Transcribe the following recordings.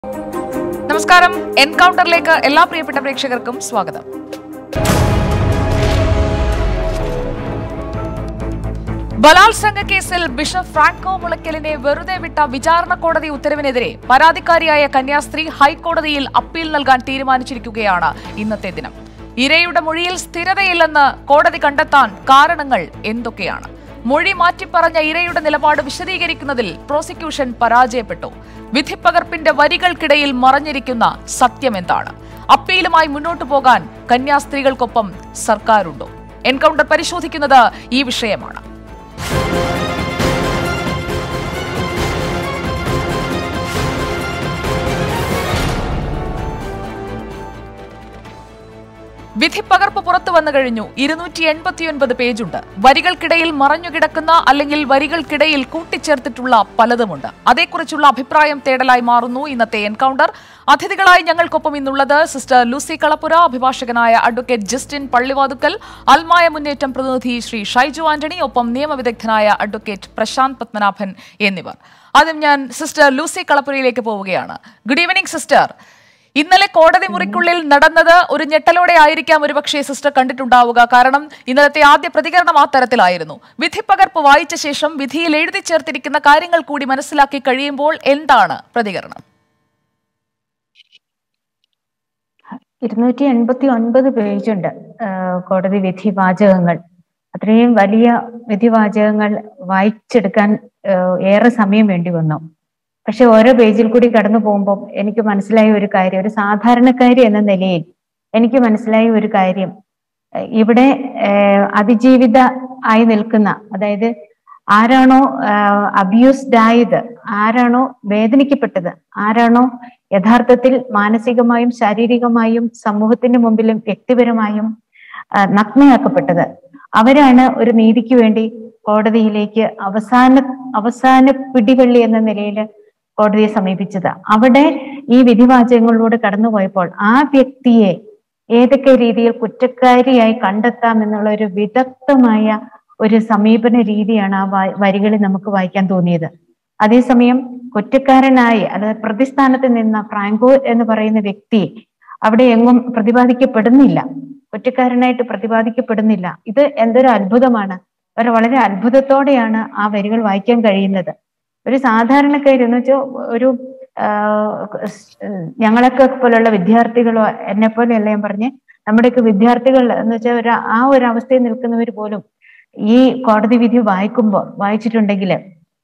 നമസ്കാരം എൻകൗണ്ടറിലേക്ക് എല്ലാ പ്രിയപ്പെട്ട പ്രേക്ഷകർക്കും സ്വാഗതം ബലാത്സംഗ കേസിൽ ബിഷപ്പ് ഫ്രാങ്കോ മുളയ്ക്കലിനെ വെറുതെ വിട്ട വിചാരണ കോടതി ഉത്തരവിനെതിരെ പരാതിക്കാരിയായ കന്യാസ്ത്രീ ഹൈക്കോടതിയിൽ അപ്പീൽ നൽകാൻ തീരുമാനിച്ചിരിക്കുകയാണ് ഇന്നത്തെ ദിനം ഇരയുടെ മൊഴിയിൽ സ്ഥിരതയില്ലെന്ന് കോടതി കണ്ടെത്താൻ കാരണങ്ങൾ എന്തൊക്കെയാണ് മൊഴി മാറ്റിപ്പറഞ്ഞ ഇരയുടെ നിലപാട് വിശദീകരിക്കുന്നതിൽ പ്രോസിക്യൂഷൻ പരാജയപ്പെട്ടു വിധിപ്പകർപ്പിന്റെ വരികൾക്കിടയിൽ മറഞ്ഞിരിക്കുന്ന സത്യം എന്താണ് അപ്പീലുമായി മുന്നോട്ടു പോകാൻ കന്യാസ്ത്രീകൾക്കൊപ്പം സർക്കാരുണ്ടോ എൻകൗണ്ടർ പരിശോധിക്കുന്നത് ഈ വിഷയമാണ് വിധിപ്പകർപ്പ് പുറത്തു വന്നു കഴിഞ്ഞു ഇരുന്നൂറ്റി എൺപത്തിയൊൻപത് പേജുണ്ട് വരികൾക്കിടയിൽ മറഞ്ഞുകിടക്കുന്ന അല്ലെങ്കിൽ വരികൾക്കിടയിൽ കൂട്ടിച്ചേർത്തിട്ടുള്ള പലതുമുണ്ട് അതേക്കുറിച്ചുള്ള അഭിപ്രായം തേടലായി മാറുന്നു ഇന്നത്തെ എൻകൗണ്ടർ അതിഥികളായി ഞങ്ങൾക്കൊപ്പം ഇന്നുള്ളത് സിസ്റ്റർ ലൂസി കളപ്പുര അഭിഭാഷകനായ അഡ്വക്കേറ്റ് ജസ്റ്റിൻ പള്ളിവാതുക്കൽ അൽമായ മുന്നേറ്റം പ്രതിനിധി ശ്രീ ഷൈജു ആന്റണി ഒപ്പം നിയമവിദഗ്ധനായ അഡ്വക്കേറ്റ് പ്രശാന്ത് പത്മനാഭൻ എന്നിവർ ആദ്യം ഞാൻ സിസ്റ്റർ ലൂസി കളപ്പുരയിലേക്ക് പോവുകയാണ് ഗുഡ് ഈവനിംഗ് സിസ്റ്റർ ഇന്നലെ കോടതി മുറിക്കുള്ളിൽ നടന്നത് ഒരു ഞെട്ടലോടെ ആയിരിക്കാം ഒരുപക്ഷെ സിസ്റ്റർ കണ്ടിട്ടുണ്ടാവുക കാരണം ഇന്നലത്തെ ആദ്യ പ്രതികരണം ആ തരത്തിലായിരുന്നു വിധിപ്പകർപ്പ് വായിച്ച ശേഷം വിധിയിൽ എഴുതി ചേർത്തിരിക്കുന്ന കാര്യങ്ങൾ കൂടി മനസ്സിലാക്കി കഴിയുമ്പോൾ എന്താണ് പ്രതികരണം ഇരുന്നൂറ്റി എൺപത്തി ഒൻപത് പേജുണ്ട് ആഹ് കോടതി വിധി വാചകങ്ങൾ അത്രയും വലിയ വിധിവാചകങ്ങൾ വായിച്ചെടുക്കാൻ ആഹ് ഏറെ സമയം വേണ്ടി വന്നു പക്ഷെ ഓരോ പേജിൽ കൂടി കടന്നു പോകുമ്പോൾ എനിക്ക് മനസ്സിലായ ഒരു കാര്യം ഒരു സാധാരണക്കാരി എന്ന നിലയിൽ എനിക്ക് മനസ്സിലായ ഒരു കാര്യം ഏഹ് ഇവിടെ ഏഹ് അതിജീവിത ആയി നിൽക്കുന്ന അതായത് ആരാണോ അബ്യൂസ്ഡ് ആയത് ആരാണോ വേദനിക്കപ്പെട്ടത് ആരാണോ യഥാർത്ഥത്തിൽ മാനസികമായും ശാരീരികമായും സമൂഹത്തിന്റെ മുമ്പിലും വ്യക്തിപരമായും ആ, നഗ്നയാക്കപ്പെട്ടത് അവരാണ് ഒരു നീതിക്ക് വേണ്ടി കോടതിയിലേക്ക് അവസാന അവസാന പിടിവള്ളി എന്ന നിലയിൽ കോടതിയെ സമീപിച്ചത് അവിടെ ഈ വിധിവാചകങ്ങളിലൂടെ കടന്നുപോയപ്പോൾ ആ വ്യക്തിയെ ഏതൊക്കെ രീതിയിൽ കുറ്റക്കാരിയായി കണ്ടെത്താം എന്നുള്ള ഒരു വിദഗ്ധമായ ഒരു സമീപന രീതിയാണ് ആ വാ- വരികളിൽ നമുക്ക് വായിക്കാൻ തോന്നിയത് അതേസമയം കുറ്റക്കാരനായി അതായത് പ്രതിസ്ഥാനത്ത് നിന്ന ഫ്രാങ്കോ എന്ന് പറയുന്ന വ്യക്തി അവിടെ എങ്ങും പ്രതിപാദിക്കപ്പെടുന്നില്ല കുറ്റക്കാരനായിട്ട് പ്രതിപാദിക്കപ്പെടുന്നില്ല ഇത് എന്തൊരു അത്ഭുതമാണ് ഒരു വളരെ അത്ഭുതത്തോടെയാണ് ആ വരികൾ വായിക്കാൻ കഴിയുന്നത് ഒരു സാധാരണക്കാരി എന്ന് വെച്ചാൽ ഒരു ആഹ് ഞങ്ങളൊക്കെ പോലുള്ള വിദ്യാർത്ഥികളോ എന്നെ പോലെയല്ല ഞാൻ പറഞ്ഞ് നമ്മുടെയൊക്കെ വിദ്യാർത്ഥികൾ എന്ന് വെച്ചാൽ ഒരു ആ ഒരു അവസ്ഥയിൽ നിൽക്കുന്നവർ പോലും ഈ കോടതി വിധി വായിക്കുമ്പോൾ വായിച്ചിട്ടുണ്ടെങ്കിൽ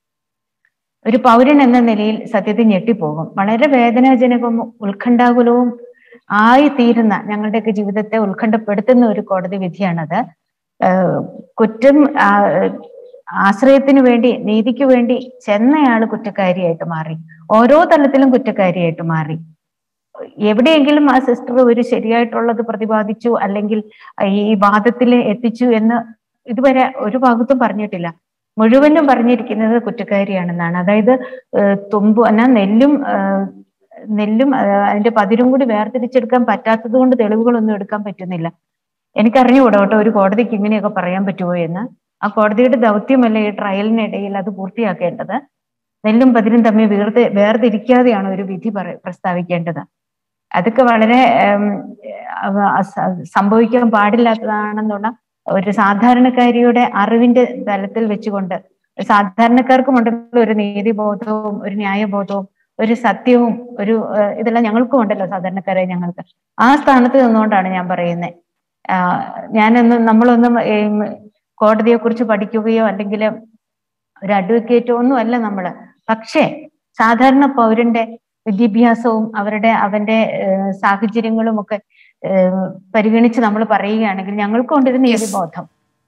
ഒരു പൗരൻ എന്ന നിലയിൽ സത്യത്തിൽ ഞെട്ടിപ്പോകും വളരെ വേദനാജനകവും ഉത്കണ്ഠാകുലവും ആയി തീരുന്ന ഞങ്ങളുടെയൊക്കെ ജീവിതത്തെ ഉത്കണ്ഠപ്പെടുത്തുന്ന ഒരു കോടതി വിധിയാണത് ആഹ് കുറ്റം ആ- ആശ്രയത്തിന് വേണ്ടി നീതിക്ക് വേണ്ടി ചെന്നയാള് കുറ്റക്കാരിയായിട്ട് മാറി ഓരോ തലത്തിലും കുറ്റക്കാരിയായിട്ട് മാറി എവിടെയെങ്കിലും ആ സിസ്റ്റർ ഒരു ശരിയായിട്ടുള്ളത് പ്രതിപാദിച്ചു അല്ലെങ്കിൽ ഈ വാദത്തിൽ എത്തിച്ചു എന്ന് ഇതുവരെ ഒരു ഭാഗത്തും പറഞ്ഞിട്ടില്ല മുഴുവനും പറഞ്ഞിരിക്കുന്നത് കുറ്റക്കാരിയാണെന്നാണ് അതായത് ഏഹ് തുമ്പു എന്നാൽ നെല്ലും ഏഹ് നെല്ലും ഏഹ് അതിന്റെ പതിരും കൂടി വേർതിരിച്ചെടുക്കാൻ പറ്റാത്തത് കൊണ്ട് തെളിവുകളൊന്നും എടുക്കാൻ പറ്റുന്നില്ല എനിക്കറിഞ്ഞുകൂടാ കേട്ടോ ഒരു കോടതിക്ക് ഇങ്ങനെയൊക്കെ പറയാൻ പറ്റുമോ എന്ന് ആ കോടതിയുടെ ദൗത്യമല്ല ഈ ട്രയലിനിടയിൽ അത് പൂർത്തിയാക്കേണ്ടത് നെല്ലും പതിരും തമ്മിൽ വേർതി വേർതിരിക്കാതെയാണ് ഒരു വിധി പറ പ്രസ്താവിക്കേണ്ടത് അതൊക്കെ വളരെ ഉം, അവ- അസ- സംഭവിക്കാൻ പാടില്ലാത്തതാണെന്നുള്ള ഒരു സാധാരണക്കാരിയുടെ അറിവിന്റെ തലത്തിൽ വെച്ചുകൊണ്ട് സാധാരണക്കാർക്കും ഉണ്ടല്ലോ ഒരു നീതിബോധവും ഒരു ന്യായബോധവും ഒരു സത്യവും ഒരു ഏഹ്, ഇതെല്ലാം ഞങ്ങൾക്കും ഉണ്ടല്ലോ സാധാരണക്കാരായ ഞങ്ങൾക്ക് ആ സ്ഥാനത്ത് നിന്നുകൊണ്ടാണ് ഞാൻ പറയുന്നത് ഞാനൊന്നും നമ്മളൊന്നും ഏം, കോടതിയെ കുറിച്ച് പഠിക്കുകയോ അല്ലെങ്കിൽ ഒരു അഡ്വക്കേറ്റോ ഒന്നും അല്ല നമ്മള് പക്ഷേ സാധാരണ പൗരന്റെ വിദ്യാഭ്യാസവും അവരുടെ അവന്റെ ഏഹ്, സാഹചര്യങ്ങളും ഒക്കെ ഏഹ്, പരിഗണിച്ച് നമ്മൾ പറയുകയാണെങ്കിൽ ഞങ്ങൾക്കുണ്ട് ഒരു നീതിബോധം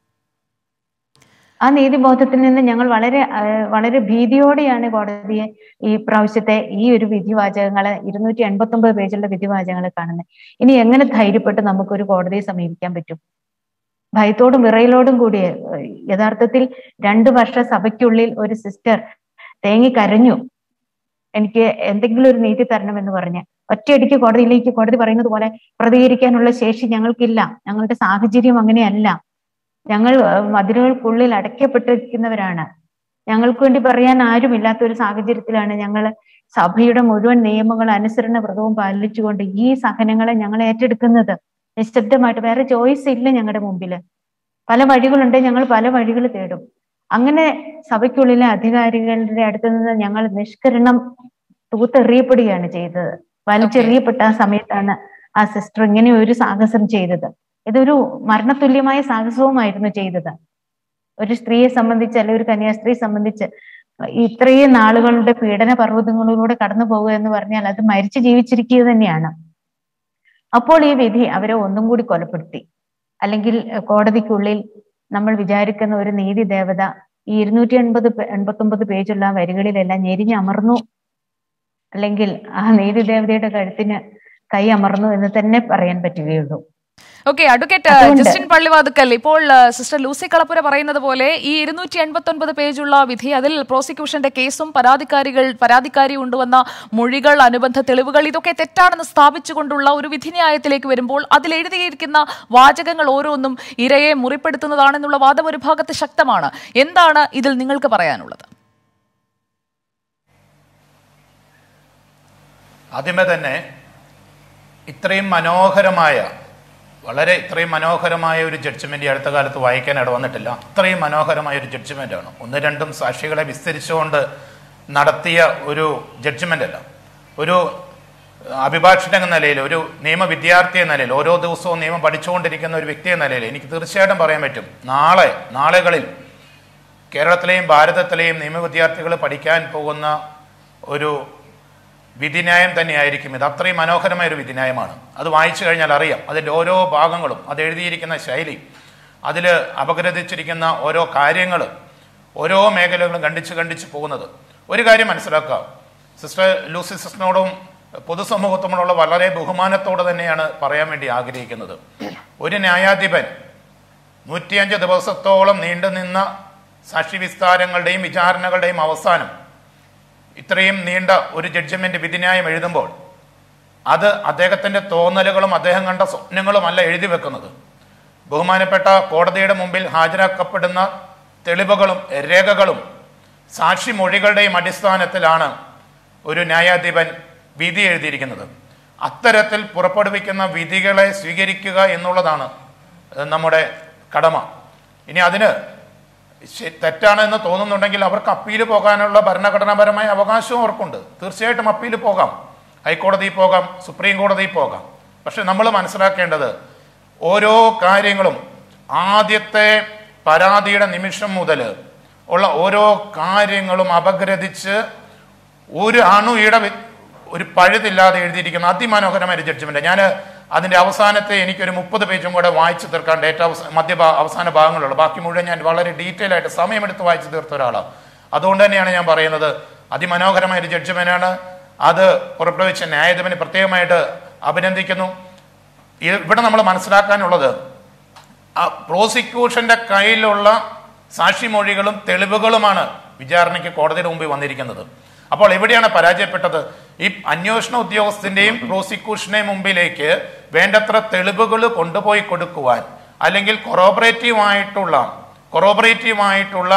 ആ നീതിബോധത്തിൽ നിന്ന് ഞങ്ങൾ വളരെ ഏഹ്, വളരെ ഭീതിയോടെയാണ് കോടതിയെ ഈ പ്രാവശ്യത്തെ ഈ ഒരു വിധിവാചകങ്ങള് ഇരുന്നൂറ്റി എൺപത്തി ഒമ്പത് പേജുള്ള വിധിവാചകങ്ങൾ കാണുന്നത് ഇനി എങ്ങനെ ധൈര്യപ്പെട്ട് നമുക്കൊരു കോടതിയെ സമീപിക്കാൻ പറ്റും ഭയത്തോടും വിറയലോടും കൂടി ഏഹ്, യഥാർത്ഥത്തിൽ രണ്ടു വർഷ സഭയ്ക്കുള്ളിൽ ഒരു സിസ്റ്റർ തേങ്ങി കരഞ്ഞു എനിക്ക് എന്തെങ്കിലും ഒരു നീതി തരണമെന്ന് പറഞ്ഞ് ഒറ്റയടിക്ക് കോടതിയിലേക്ക് കോടതി പറയുന്നത് പോലെ പ്രതികരിക്കാനുള്ള ശേഷി ഞങ്ങൾക്കില്ല ഞങ്ങളുടെ സാഹചര്യം അങ്ങനെയല്ല ഞങ്ങൾ ഏഹ്, മതിലുകൾക്കുള്ളിൽ അടയ്ക്കപ്പെട്ടിരിക്കുന്നവരാണ് ഞങ്ങൾക്ക് വേണ്ടി പറയാൻ ആരുമില്ലാത്ത ഒരു സാഹചര്യത്തിലാണ് ഞങ്ങൾ സഭയുടെ മുഴുവൻ നിയമങ്ങൾ അനുസരണ വ്രതവും പാലിച്ചുകൊണ്ട് ഈ സഹനങ്ങളെ ഞങ്ങൾ ഏറ്റെടുക്കുന്നത് നിശബ്ദമായിട്ട് വേറെ ചോയ്സ് ഇല്ല ഞങ്ങളുടെ മുമ്പിൽ പല വഴികളുണ്ട് ഞങ്ങൾ പല വഴികൾ തേടും അങ്ങനെ സഭയ്ക്കുള്ളിലെ അധികാരികളുടെ അടുത്ത് നിന്ന് ഞങ്ങൾ നിഷ്കരണം തൂത്തെറിയപ്പെടുകയാണ് ചെയ്തത് വലിച്ചെറിയപ്പെട്ട ആ സമയത്താണ് ആ സിസ്റ്റർ ഇങ്ങനെ ഒരു സാഹസം ചെയ്തത് ഇതൊരു മരണതുല്യമായ സാഹസവുമായിരുന്നു ചെയ്തത് ഒരു സ്ത്രീയെ സംബന്ധിച്ച് അല്ലെ ഒരു കന്യാസ്ത്രീയെ സംബന്ധിച്ച് ഇത്രയും നാളുകളുടെ പീഡന പർവ്വതങ്ങളിലൂടെ കടന്നു പോകുക എന്ന് പറഞ്ഞാൽ അത് മരിച്ചു ജീവിച്ചിരിക്കുക തന്നെയാണ് അപ്പോൾ ഈ വിധി അവരെ ഒന്നും കൂടി കൊലപ്പെടുത്തി അല്ലെങ്കിൽ എഹ്, കോടതിക്കുള്ളിൽ നമ്മൾ വിചാരിക്കുന്ന ഒരു നീതി ദേവത ഈ ഇരുന്നൂറ്റി എൺപത് എൺപത്തി ഒമ്പത് പേജുള്ള ആ വരികളിലെല്ലാം ഞെരിഞ്ഞമർന്നു അല്ലെങ്കിൽ ആ നീതി ദേവതയുടെ കഴുത്തിന് കൈ അമർന്നു എന്ന് തന്നെ പറയാൻ പറ്റുകയുള്ളൂ ഓക്കെ അഡ്വക്കേറ്റ് അതുകൊണ്ട് ജസ്റ്റിൻ പള്ളിവാതുക്കൽ ഇപ്പോൾ ആ, സിസ്റ്റർ ലൂസി കളപ്പുര പറയുന്നത് പോലെ ഈ ഇരുന്നൂറ്റി എൺപത്തി ഒൻപത് പേജുള്ള വിധി അതിൽ പ്രോസിക്യൂഷന്റെ കേസും പരാതിക്കാരികൾ പരാതിക്കാരി കൊണ്ടുവന്ന മൊഴികൾ അനുബന്ധ തെളിവുകൾ ഇതൊക്കെ തെറ്റാണെന്ന് സ്ഥാപിച്ചുകൊണ്ടുള്ള ഒരു വിധിന്യായത്തിലേക്ക് വരുമ്പോൾ അതിൽ എഴുതിയിരിക്കുന്ന വാചകങ്ങൾ ഓരോന്നും ഇരയെ മുറിപ്പെടുത്തുന്നതാണെന്നുള്ള വാദം ഒരു ഭാഗത്ത് ശക്തമാണ് എന്താണ് ഇതിൽ നിങ്ങൾക്ക് പറയാനുള്ളത് ആദ്യമേ തന്നെ ഇത്രയും മനോഹരമായ വളരെ ഇത്രയും മനോഹരമായ ഒരു ജഡ്ജ്മെന്റ് ഈ അടുത്ത കാലത്ത് വായിക്കാൻ ഇട വന്നിട്ടില്ല അത്രയും മനോഹരമായ ഒരു ജഡ്ജ്മെന്റ് ആണ് ഒന്ന് രണ്ടും സാക്ഷികളെ വിസ്തരിച്ചുകൊണ്ട് നടത്തിയ ഒരു ജഡ്ജ്മെന്റ് അല്ല ഒരു അഭിഭാഷകൻ എന്ന നിലയിൽ ഒരു നിയമ വിദ്യാർത്ഥി എന്ന നിലയിൽ ഓരോ ദിവസവും നിയമം പഠിച്ചുകൊണ്ടിരിക്കുന്ന ഒരു വ്യക്തി എന്ന നിലയിൽ എനിക്ക് തീർച്ചയായിട്ടും പറയാൻ പറ്റും നാളെ നാളുകളിൽ കേരളത്തിലെയും ഭാരതത്തിലെയും നിയമ വിദ്യാർത്ഥികൾ പഠിക്കാൻ പോകുന്ന ഒരു വിധിന്യായം തന്നെയായിരിക്കും ഇത് അത്രയും മനോഹരമായ ഒരു വിധിന്യായമാണ് അത് വായിച്ചു കഴിഞ്ഞാൽ അറിയാം അതിൻ്റെ ഓരോ ഭാഗങ്ങളും അത് എഴുതിയിരിക്കുന്ന ശൈലി അതിൽ അപഗ്രഥിച്ചിരിക്കുന്ന ഓരോ കാര്യങ്ങൾ ഓരോ മേഖലകളും കണ്ടിച്ച് കണ്ടിച്ച് പോകുന്നത് ഒരു കാര്യം മനസ്സിലാക്കുക സിസ്റ്റർ ലൂസി സിസ്റ്ററിനോടും പൊതുസമൂഹത്തോടുള്ള വളരെ ബഹുമാനത്തോടെ തന്നെയാണ് പറയാൻ വേണ്ടി ആഗ്രഹിക്കുന്നത് ഒരു ന്യായാധിപൻ നൂറ്റിയഞ്ച് ദിവസത്തോളം നീണ്ടുനിന്ന സാക്ഷി വിസ്താരങ്ങളുടെയും വിചാരണകളുടെയും അവസാനം ഇത്രയും നീണ്ട ഒരു ജഡ്ജ്മെന്റ് വിധിന്യായം എഴുതുമ്പോൾ അത് അദ്ദേഹത്തിന്റെ തോന്നലുകളും അദ്ദേഹം കണ്ട സ്വപ്നങ്ങളുമല്ല എഴുതി വെക്കുന്നത് ബഹുമാനപ്പെട്ട കോടതിയുടെ മുമ്പിൽ ഹാജരാക്കപ്പെടുന്ന തെളിവുകളും രേഖകളും സാക്ഷി മൊഴികളുടെയും അടിസ്ഥാനത്തിലാണ് ഒരു ന്യായാധിപൻ വിധി എഴുതിയിരിക്കുന്നത് അത്തരത്തിൽ പുറപ്പെടുവിക്കുന്ന വിധികളെ സ്വീകരിക്കുക എന്നുള്ളതാണ് ഏഹ്, നമ്മുടെ കടമ ഇനി അതിന് ശ- തെറ്റാണ് എന്ന് തോന്നുന്നുണ്ടെങ്കിൽ അവർക്ക് അപ്പീൽ പോകാനുള്ള ഭരണഘടനാപരമായ അവകാശവും അവർക്കുണ്ട് തീർച്ചയായിട്ടും അപ്പീൽ പോകാം ഹൈക്കോടതിയിൽ പോകാം സുപ്രീം കോടതിയിൽ പോകാം പക്ഷെ നമ്മൾ മനസ്സിലാക്കേണ്ടത് ഓരോ കാര്യങ്ങളും ആദ്യത്തെ പരാതിയുടെ നിമിഷം മുതൽ ഉള്ള ഓരോ കാര്യങ്ങളും അപഗ്രഥിച്ച് ഒരു അണുയുടെ വി- ഒരു പഴുതില്ലാതെ എഴുതിയിരിക്കുന്ന അതിമനോഹരമായ ഒരു ജഡ്ജ്മെന്റ് ഞാൻ അതിന്റെ അവസാനത്തെ എനിക്കൊരു മുപ്പത് പേജും കൂടെ വായിച്ചു തീർക്കാൻ ഡേറ്റ മധ്യ ഭാ- അവസാന ഭാഗങ്ങളുള്ളൂ ബാക്കി മുഴുവൻ ഞാൻ വളരെ ഡീറ്റെയിൽ ആയിട്ട് സമയമെടുത്ത് വായിച്ചു തീർത്ത ഒരാളാണ് അതുകൊണ്ട് തന്നെയാണ് ഞാൻ പറയുന്നത് അതിമനോഹരമായ ഒരു ജഡ്ജ്മെന്റ് ആണ് അത് പുറപ്പെടുവിച്ച ന്യായാധിപനെ പ്രത്യേകമായിട്ട് അഭിനന്ദിക്കുന്നു ഇത് ഇവിടെ നമ്മൾ മനസ്സിലാക്കാനുള്ളത് ആ പ്രോസിക്യൂഷന്റെ കയ്യിലുള്ള സാക്ഷിമൊഴികളും തെളിവുകളുമാണ് വിചാരണയ്ക്ക് കോടതിയുടെ മുമ്പിൽ വന്നിരിക്കുന്നത് അപ്പോൾ എവിടെയാണ് പരാജയപ്പെട്ടത് ഈ അന്വേഷണ ഉദ്യോഗസ്ഥന്റെയും പ്രോസിക്യൂഷന്റെയും മുമ്പിലേക്ക് വേണ്ടത്ര തെളിവുകൾ കൊണ്ടുപോയി കൊടുക്കുവാൻ അല്ലെങ്കിൽ കൊറോബറേറ്റീവ് ആയിട്ടുള്ള കൊറോബറേറ്റീവ് ആയിട്ടുള്ള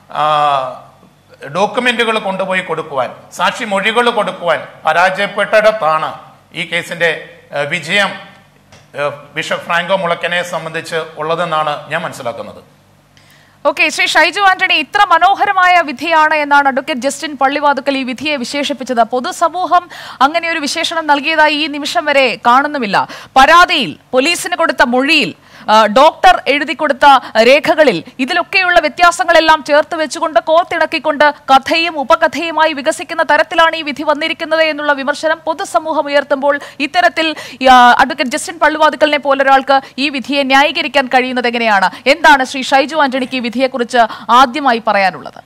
ഡോക്യുമെന്റുകൾ കൊണ്ടുപോയി കൊടുക്കുവാൻ സാക്ഷി മൊഴികൾ കൊടുക്കുവാൻ പരാജയപ്പെട്ടിടത്താണ് ഈ കേസിന്റെ ആ, വിജയം ഏഹ് ബിഷപ്പ് ഫ്രാങ്കോ മുളക്കനെ സംബന്ധിച്ച് ഉള്ളതെന്നാണ് ഞാൻ മനസ്സിലാക്കുന്നത് ഓക്കെ ശ്രീ ഷൈജു ആന്റണി ഇത്ര മനോഹരമായ വിധിയാണ് എന്നാണ് അഡ്വക്കേറ്റ് ജസ്റ്റിൻ പള്ളിവാതുക്കൽ ഈ വിധിയെ വിശേഷിപ്പിച്ചത് പൊതുസമൂഹം അങ്ങനെ ഒരു വിശേഷണം നൽകിയതായി ഈ നിമിഷം വരെ കാണുന്നുമില്ല പരാതിയിൽ പോലീസിന് കൊടുത്ത മൊഴിയിൽ ആ, ഡോക്ടർ എഴുതി കൊടുത്ത രേഖകളിൽ ഇതിലൊക്കെയുള്ള വ്യത്യാസങ്ങളെല്ലാം ചേർത്ത് വെച്ചുകൊണ്ട് കോർത്തിണക്കിക്കൊണ്ട് കഥയും ഉപകഥയുമായി വികസിക്കുന്ന തരത്തിലാണ് ഈ വിധി വന്നിരിക്കുന്നത് എന്നുള്ള വിമർശനം പൊതുസമൂഹം ഉയർത്തുമ്പോൾ ഇത്തരത്തിൽ ആ, അഡ്വക്കേറ്റ് ജസ്റ്റിൻ പള്ളുവാതുക്കലിനെ പോലൊരാൾക്ക് ഈ വിധിയെ ന്യായീകരിക്കാൻ കഴിയുന്നത് എങ്ങനെയാണ് എന്താണ് ശ്രീ ഷൈജു ആന്റണിക്ക് ഈ വിധിയെക്കുറിച്ച് ആദ്യമായി പറയാനുള്ളത്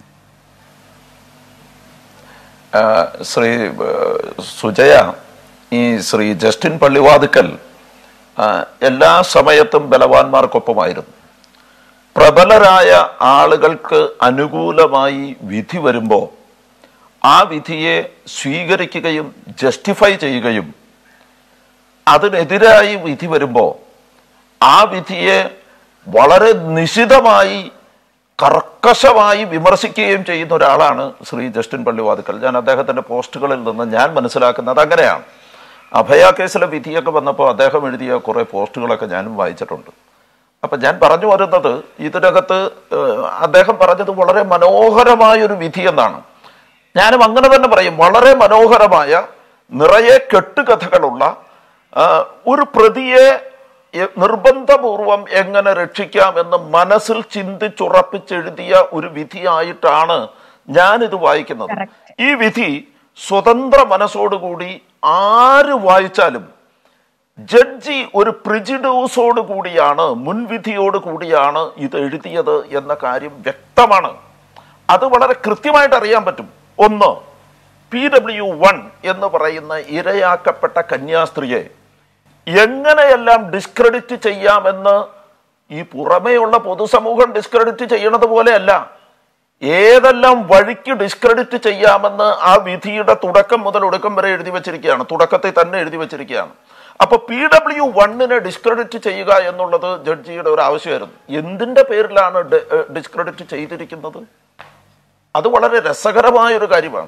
ആ, ശ്രീ ആ, സുജയ ഈ ശ്രീ ജസ്റ്റിൻ പള്ളിവാതുക്കൽ ആ, എല്ലാ സമയത്തും ബലവാന്മാർക്കൊപ്പമായിരുന്നു പ്രബലരായ ആളുകൾക്ക് അനുകൂലമായി വിധി വരുമ്പോൾ ആ വിധിയെ സ്വീകരിക്കുകയും ജസ്റ്റിഫൈ ചെയ്യുകയും അതിനെതിരായി വിധി വരുമ്പോൾ ആ വിധിയെ വളരെ നിശിതമായി കർക്കശമായി വിമർശിക്കുകയും ചെയ്യുന്ന ഒരാളാണ് ശ്രീ ജസ്റ്റിൻ പള്ളിവാതുക്കൽ ഞാൻ അദ്ദേഹത്തിന്റെ പോസ്റ്റുകളിൽ നിന്ന് ഞാൻ മനസ്സിലാക്കുന്നത് അങ്ങനെയാണ് അഭയ കേസിലെ വിധിയൊക്കെ വന്നപ്പോൾ അദ്ദേഹം എഴുതിയ കുറെ പോസ്റ്റുകളൊക്കെ ഞാനും വായിച്ചിട്ടുണ്ട് അപ്പൊ ഞാൻ പറഞ്ഞു വരുന്നത് ഇതിനകത്ത് ഏഹ്, അദ്ദേഹം പറഞ്ഞത് വളരെ മനോഹരമായ ഒരു വിധി എന്നാണ് ഞാനും അങ്ങനെ തന്നെ പറയും വളരെ മനോഹരമായ നിറയെ കെട്ടുകഥകളുള്ള ആ, ഒരു പ്രതിയെ എ- നിർബന്ധപൂർവം എങ്ങനെ രക്ഷിക്കാം എന്ന് മനസ്സിൽ ചിന്തിച്ചുറപ്പിച്ചെഴുതിയ ഒരു വിധിയായിട്ടാണ് ഞാനിത് വായിക്കുന്നത് ഈ വിധി സ്വതന്ത്ര മനസ്സോടുകൂടി ആര് വായിച്ചാലും ജഡ്ജി ഒരു പ്രിജിഡൂസോട് കൂടിയാണ് മുൻവിധിയോട് കൂടിയാണ് ഇത് എഴുതിയത് എന്ന കാര്യം വ്യക്തമാണ് അത് വളരെ കൃത്യമായിട്ട് അറിയാൻ പറ്റും ഒന്ന് പി ഡബ്ല്യു വൺ എന്ന് പറയുന്ന ഇരയാക്കപ്പെട്ട കന്യാസ്ത്രീയെ എങ്ങനെയെല്ലാം ഡിസ്ക്രെഡിറ്റ് ചെയ്യാമെന്ന് ഈ പുറമേയുള്ള പൊതുസമൂഹം ഡിസ്ക്രെഡിറ്റ് ചെയ്യണത് പോലെയല്ല ഏതെല്ലാം വഴിക്ക് ഡിസ്ക്രെഡിറ്റ് ചെയ്യാമെന്ന് ആ വിധിയുടെ തുടക്കം മുതൽ ഒടുക്കം വരെ എഴുതി വെച്ചിരിക്കുകയാണ് തുടക്കത്തിൽ തന്നെ എഴുതി വെച്ചിരിക്കുകയാണ് അപ്പൊ പി ഡബ്ല്യു വണ്ണിനെ ഡിസ്ക്രെഡിറ്റ് ചെയ്യുക എന്നുള്ളത് ജഡ്ജിയുടെ ഒരു ആവശ്യമായിരുന്നു എന്തിന്റെ പേരിലാണ് ഡിസ്ക്രെഡിറ്റ് ചെയ്തിരിക്കുന്നത് അത് വളരെ രസകരമായ ഒരു കാര്യമാണ്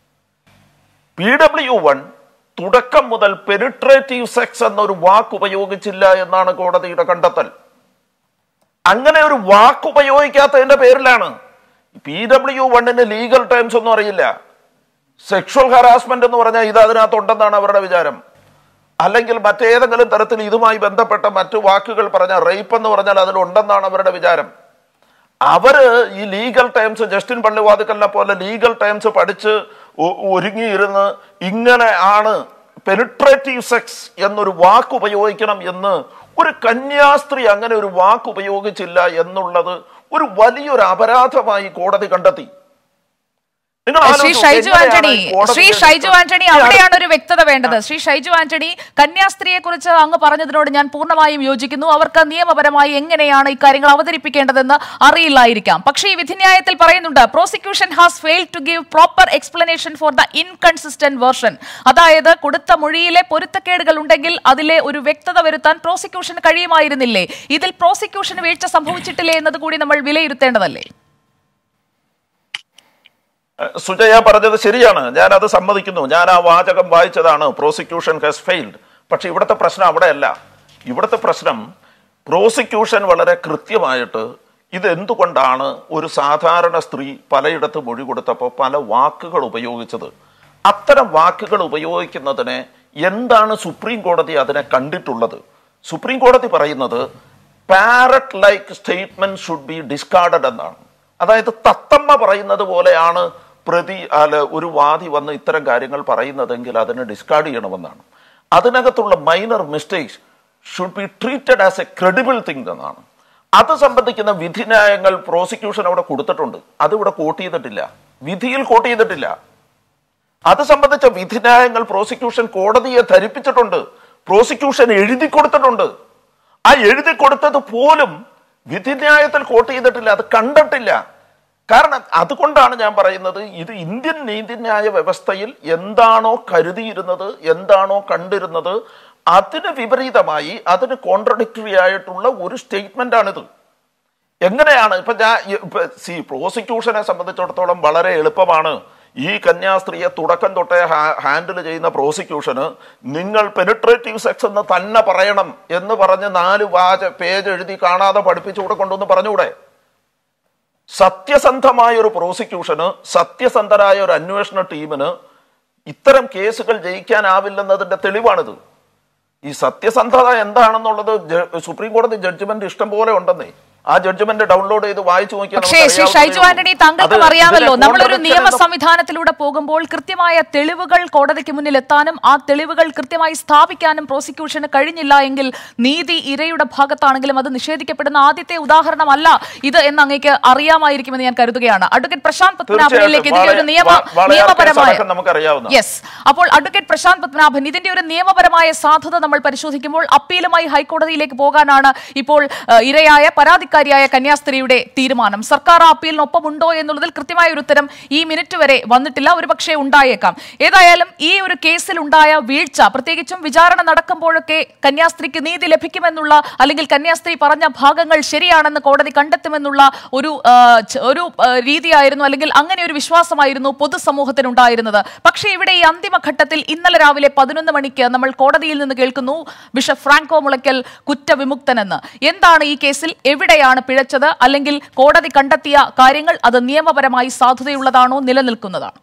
പി ഡബ്ല്യു വൺ തുടക്കം മുതൽ പെനിട്രേറ്റീവ് സെക്സ് എന്നൊരു വാക്ക് ഉപയോഗിച്ചില്ല എന്നാണ് കോടതിയുടെ കണ്ടെത്തൽ അങ്ങനെ ഒരു വാക്ക് ഉപയോഗിക്കാത്തതിന്റെ പേരിലാണ് പി ഡബ്ല്യു വണ്ണിന് ലീഗൽ ടേംസ് ഒന്നും അറിയില്ല സെക്ഷൽ ഹറാസ്മെന്റ് എന്ന് പറഞ്ഞാൽ ഇത് അതിനകത്തുണ്ടെന്നാണ് അവരുടെ വിചാരം അല്ലെങ്കിൽ മറ്റേതെങ്കിലും തരത്തിൽ ഇതുമായി ബന്ധപ്പെട്ട മറ്റു വാക്കുകൾ പറഞ്ഞാൽ റേപ്പ് എന്ന് പറഞ്ഞാൽ അതിലുണ്ടെന്നാണ് അവരുടെ വിചാരം അവര് ഈ ലീഗൽ ടൈംസ് ജസ്റ്റിൻ പള്ളിവാതുക്കലിനെ പോലെ ലീഗൽ ടൈംസ് പഠിച്ച് ഒ- ഒരുങ്ങിയിരുന്ന് ഇങ്ങനെ ആണ് പെനിട്രേറ്റീവ് സെക്സ് എന്നൊരു വാക്ക് ഉപയോഗിക്കണം എന്ന് ഒരു കന്യാസ്ത്രീ അങ്ങനെ ഒരു വാക്ക് ഉപയോഗിച്ചില്ല എന്നുള്ളത് ഒരു വലിയൊരു അപരാധമായി കോടതി കണ്ടെത്തി നിങ്ങൾ ശ്രീ ആലോചിച്ച് ഷൈജു എങ്ങനെയാണ് ആന്റണി കോടതിയെ ശ്രീ ഷൈജു ആന്റണി ഈ അവിടെയാണ് ഒരു വ്യക്തത വേണ്ടത് ശ്രീ ഷൈജു ആന്റണി കന്യാസ്ത്രീയെ കുറിച്ച് അങ്ങ് പറഞ്ഞതിനോട് ഞാൻ പൂർണ്ണമായും യോജിക്കുന്നു അവർക്ക് നിയമപരമായി എങ്ങനെയാണ് ഇക്കാര്യങ്ങൾ അവതരിപ്പിക്കേണ്ടതെന്ന് അറിയില്ലായിരിക്കാം പക്ഷേ ഈ വിധിന്യായത്തിൽ പറയുന്നുണ്ട് prosecution has fail to give proper explanation for the inconsistent version അതായത് കൊടുത്ത മൊഴിയിലെ പൊരുത്തക്കേടുകൾ ഉണ്ടെങ്കിൽ അതിലെ ഒരു വ്യക്തത വരുത്താൻ പ്രോസിക്യൂഷന് കഴിയുമായിരുന്നില്ലേ ഇതിൽ പ്രോസിക്യൂഷന് വീഴ്ച സംഭവിച്ചിട്ടില്ലേ എന്നത് കൂടി നമ്മൾ വിലയിരുത്തേണ്ടതല്ലേ സുജയ പറഞ്ഞത് ശരിയാണ് ഞാൻ അത് സമ്മതിക്കുന്നു ഞാൻ ആ വാചകം വായിച്ചതാണ് പ്രോസിക്യൂഷൻ ഹാസ് ഫെയിൽഡ് പക്ഷെ ഇവിടുത്തെ പ്രശ്നം അവിടെയല്ല ഇവിടുത്തെ പ്രശ്നം പ്രോസിക്യൂഷൻ വളരെ കൃത്യമായിട്ട് ഇതെന്തുകൊണ്ടാണ് ഒരു സാധാരണ സ്ത്രീ പലയിടത്ത് മൊഴി കൊടുത്തപ്പോൾ പല വാക്കുകൾ ഉപയോഗിച്ചത് അത്തരം വാക്കുകൾ ഉപയോഗിക്കുന്നതിനെ എന്താണ് സുപ്രീം കോടതി അതിനെ കണ്ടിട്ടുള്ളത് സുപ്രീം കോടതി പറയുന്നത് parrot like statement should be discarded എന്നാണ് അതായത് തത്തമ്മ പറയുന്നത് പോലെയാണ് പ്രതി അല്ല ഒരു വാദി വന്ന് ഇത്തരം കാര്യങ്ങൾ പറയുന്നതെങ്കിൽ അതിനെ ഡിസ്കാർഡ് ചെയ്യണമെന്നാണ് അതിനകത്തുള്ള minor mistakes should be treated as a credible thing എന്നാണ് അത് സംബന്ധിക്കുന്ന വിധിന്യായങ്ങൾ പ്രോസിക്യൂഷൻ അവിടെ കൊടുത്തിട്ടുണ്ട് അത് ഇവിടെ കോട്ട് ചെയ്തിട്ടില്ല വിധിയിൽ കോട്ട് ചെയ്തിട്ടില്ല അത് സംബന്ധിച്ച വിധിന്യായങ്ങൾ പ്രോസിക്യൂഷൻ കോടതിയെ ധരിപ്പിച്ചിട്ടുണ്ട് പ്രോസിക്യൂഷൻ എഴുതി കൊടുത്തിട്ടുണ്ട് ആ എഴുതി കൊടുത്തത് പോലും വിധിന്യായത്തിൽ കോട്ട് ചെയ്തിട്ടില്ല അത് കണ്ടിട്ടില്ല കാരണം അതുകൊണ്ടാണ് ഞാൻ പറയുന്നത് ഇത് ഇന്ത്യൻ നീതിന്യായ വ്യവസ്ഥയിൽ എന്താണോ കരുതിയിരുന്നത് എന്താണോ കണ്ടിരുന്നത് അതിന് വിപരീതമായി അതിന് കോൺട്രഡിക്ടറി ആയിട്ടുള്ള ഒരു സ്റ്റേറ്റ്മെന്റ് ആണിത് എങ്ങനെയാണ് ഇപ്പൊ ഞാൻ സി പ്രോസിക്യൂഷനെ സംബന്ധിച്ചിടത്തോളം വളരെ എളുപ്പമാണ് ഈ കന്യാസ്ത്രീയെ തുടക്കം തൊട്ടേ ഹാൻഡിൽ ചെയ്യുന്ന പ്രോസിക്യൂഷന് നിങ്ങൾ പെനിട്രേറ്റീവ് സെക്സ് എന്ന് തന്നെ പറയണം എന്ന് പറഞ്ഞ് നാല് വാച പേജ് എഴുതി കാണാതെ പഠിപ്പിച്ചുകൂടെ കൊണ്ടുവന്ന് പറഞ്ഞുകൂടെ സത്യസന്ധമായ ഒരു പ്രോസിക്യൂഷന് സത്യസന്ധരായ ഒരു അന്വേഷണ ടീമിന് ഇത്തരം കേസുകൾ ജയിക്കാനാവില്ലെന്നതിന്റെ തെളിവാണിത് ഈ സത്യസന്ധത എന്താണെന്നുള്ളത് ജ- സുപ്രീം കോടതി ജഡ്ജ്മെന്റ് ഇഷ്ടം പോലെ ഉണ്ടെന്നേ ആ ജഡ്ജ്മെന്റ് ഡൗൺലോഡ് ചെയ്ത് വായിച്ചു നോക്കിയാൽ പക്ഷേ നമുക്ക് ശ്രീ അറിയാവുന്നതേ ഷൈജു ഉള്ളൂ. ആന്റണി താങ്കൾക്കും അത് അറിയാമല്ലോ ഇതിനെ നമ്മളൊരു contradiction നിയമ എന്ന് സംവിധാനത്തിലൂടെ പോകുമ്പോൾ കൃത്യമായ തെളിവുകൾ കോടതിക്ക് മുന്നിൽ എത്താനും ആ തെളിവുകൾ കൃത്യമായി സ്ഥാപിക്കാനും പ്രോസിക്യൂഷന് കഴിഞ്ഞില്ല എങ്കിൽ നീതി ഇരയുടെ ഭാഗത്താണെങ്കിലും അത് നിഷേധിക്കപ്പെടുന്ന ആദ്യത്തെ ഉദാഹരണമല്ല ഇത് എന്ന് അങ്ങേക്ക് അറിയാമായിരിക്കുമെന്ന് ഞാൻ കരുതുകയാണ് അഡ്വക്കേറ്റ് പ്രശാന്ത് പത്മനാഭനിലേക്ക് ഇതിന്റെ ഒരു വളരെ- നിയമ വ- വളരെ നിയമപരമായ കേസടക്കം നമുക്കറിയാവുന്ന യെസ് അപ്പോൾ അഡ്വക്കേറ്റ് പ്രശാന്ത് പത്മനാഭൻ ഇതിന്റെ ഒരു നിയമപരമായ സാധുത നമ്മൾ പരിശോധിക്കുമ്പോൾ അപ്പീലുമായി ഹൈക്കോടതിയിലേക്ക് പോകാനാണ് ഇപ്പോൾ ഏഹ്, ഇരയായ പരാതിക്കാരി പരാതിക്കാരിയായ കന്യാസ്ത്രീയുടെ തീരുമാനം സർക്കാർ ആ അപ്പീലിനൊപ്പമുണ്ടോ എന്നുള്ളതിൽ കൃത്യമായ ഒരു ഉത്തരം ഈ മിനിറ്റ് വരെ വന്നിട്ടില്ല ഒരുപക്ഷെ ഉണ്ടായേക്കാം ഏതായാലും ഈ ഒരു കേസിൽ ഉണ്ടായ വീഴ്ച പ്രത്യേകിച്ചും വിചാരണ നടക്കുമ്പോഴൊക്കെ കന്യാസ്ത്രീക്ക് നീതി ലഭിക്കുമെന്നുള്ള അല്ലെങ്കിൽ കന്യാസ്ത്രീ പറഞ്ഞ ഭാഗങ്ങൾ ശരിയാണെന്ന് കോടതി കണ്ടെത്തുമെന്നുള്ള ഒരു ആ, ച- ഒരു ആ, രീതിയായിരുന്നു അല്ലെങ്കിൽ അങ്ങനെ ഒരു വിശ്വാസമായിരുന്നു പൊതുസമൂഹത്തിനുണ്ടായിരുന്നത് പക്ഷേ ഇവിടെ ഈ അന്തിമഘട്ടത്തിൽ ഇന്നലെ രാവിലെ പതിനൊന്ന് മണിക്ക് നമ്മൾ കോടതിയിൽ നിന്ന് കേൾക്കുന്നു ബിഷപ്പ് ഫ്രാങ്കോ മുളയ്ക്കൽ കുറ്റവിമുക്തനെന്ന് എന്താണ് ഈ കേസിൽ എവിടെയാണ് പിഴച്ചത് അല്ലെങ്കിൽ കോടതി കണ്ടെത്തിയ കാര്യങ്ങൾ അത് നിയമപരമായി സാധുതയുള്ളതാണോ നിലനിൽക്കുന്നതാണോ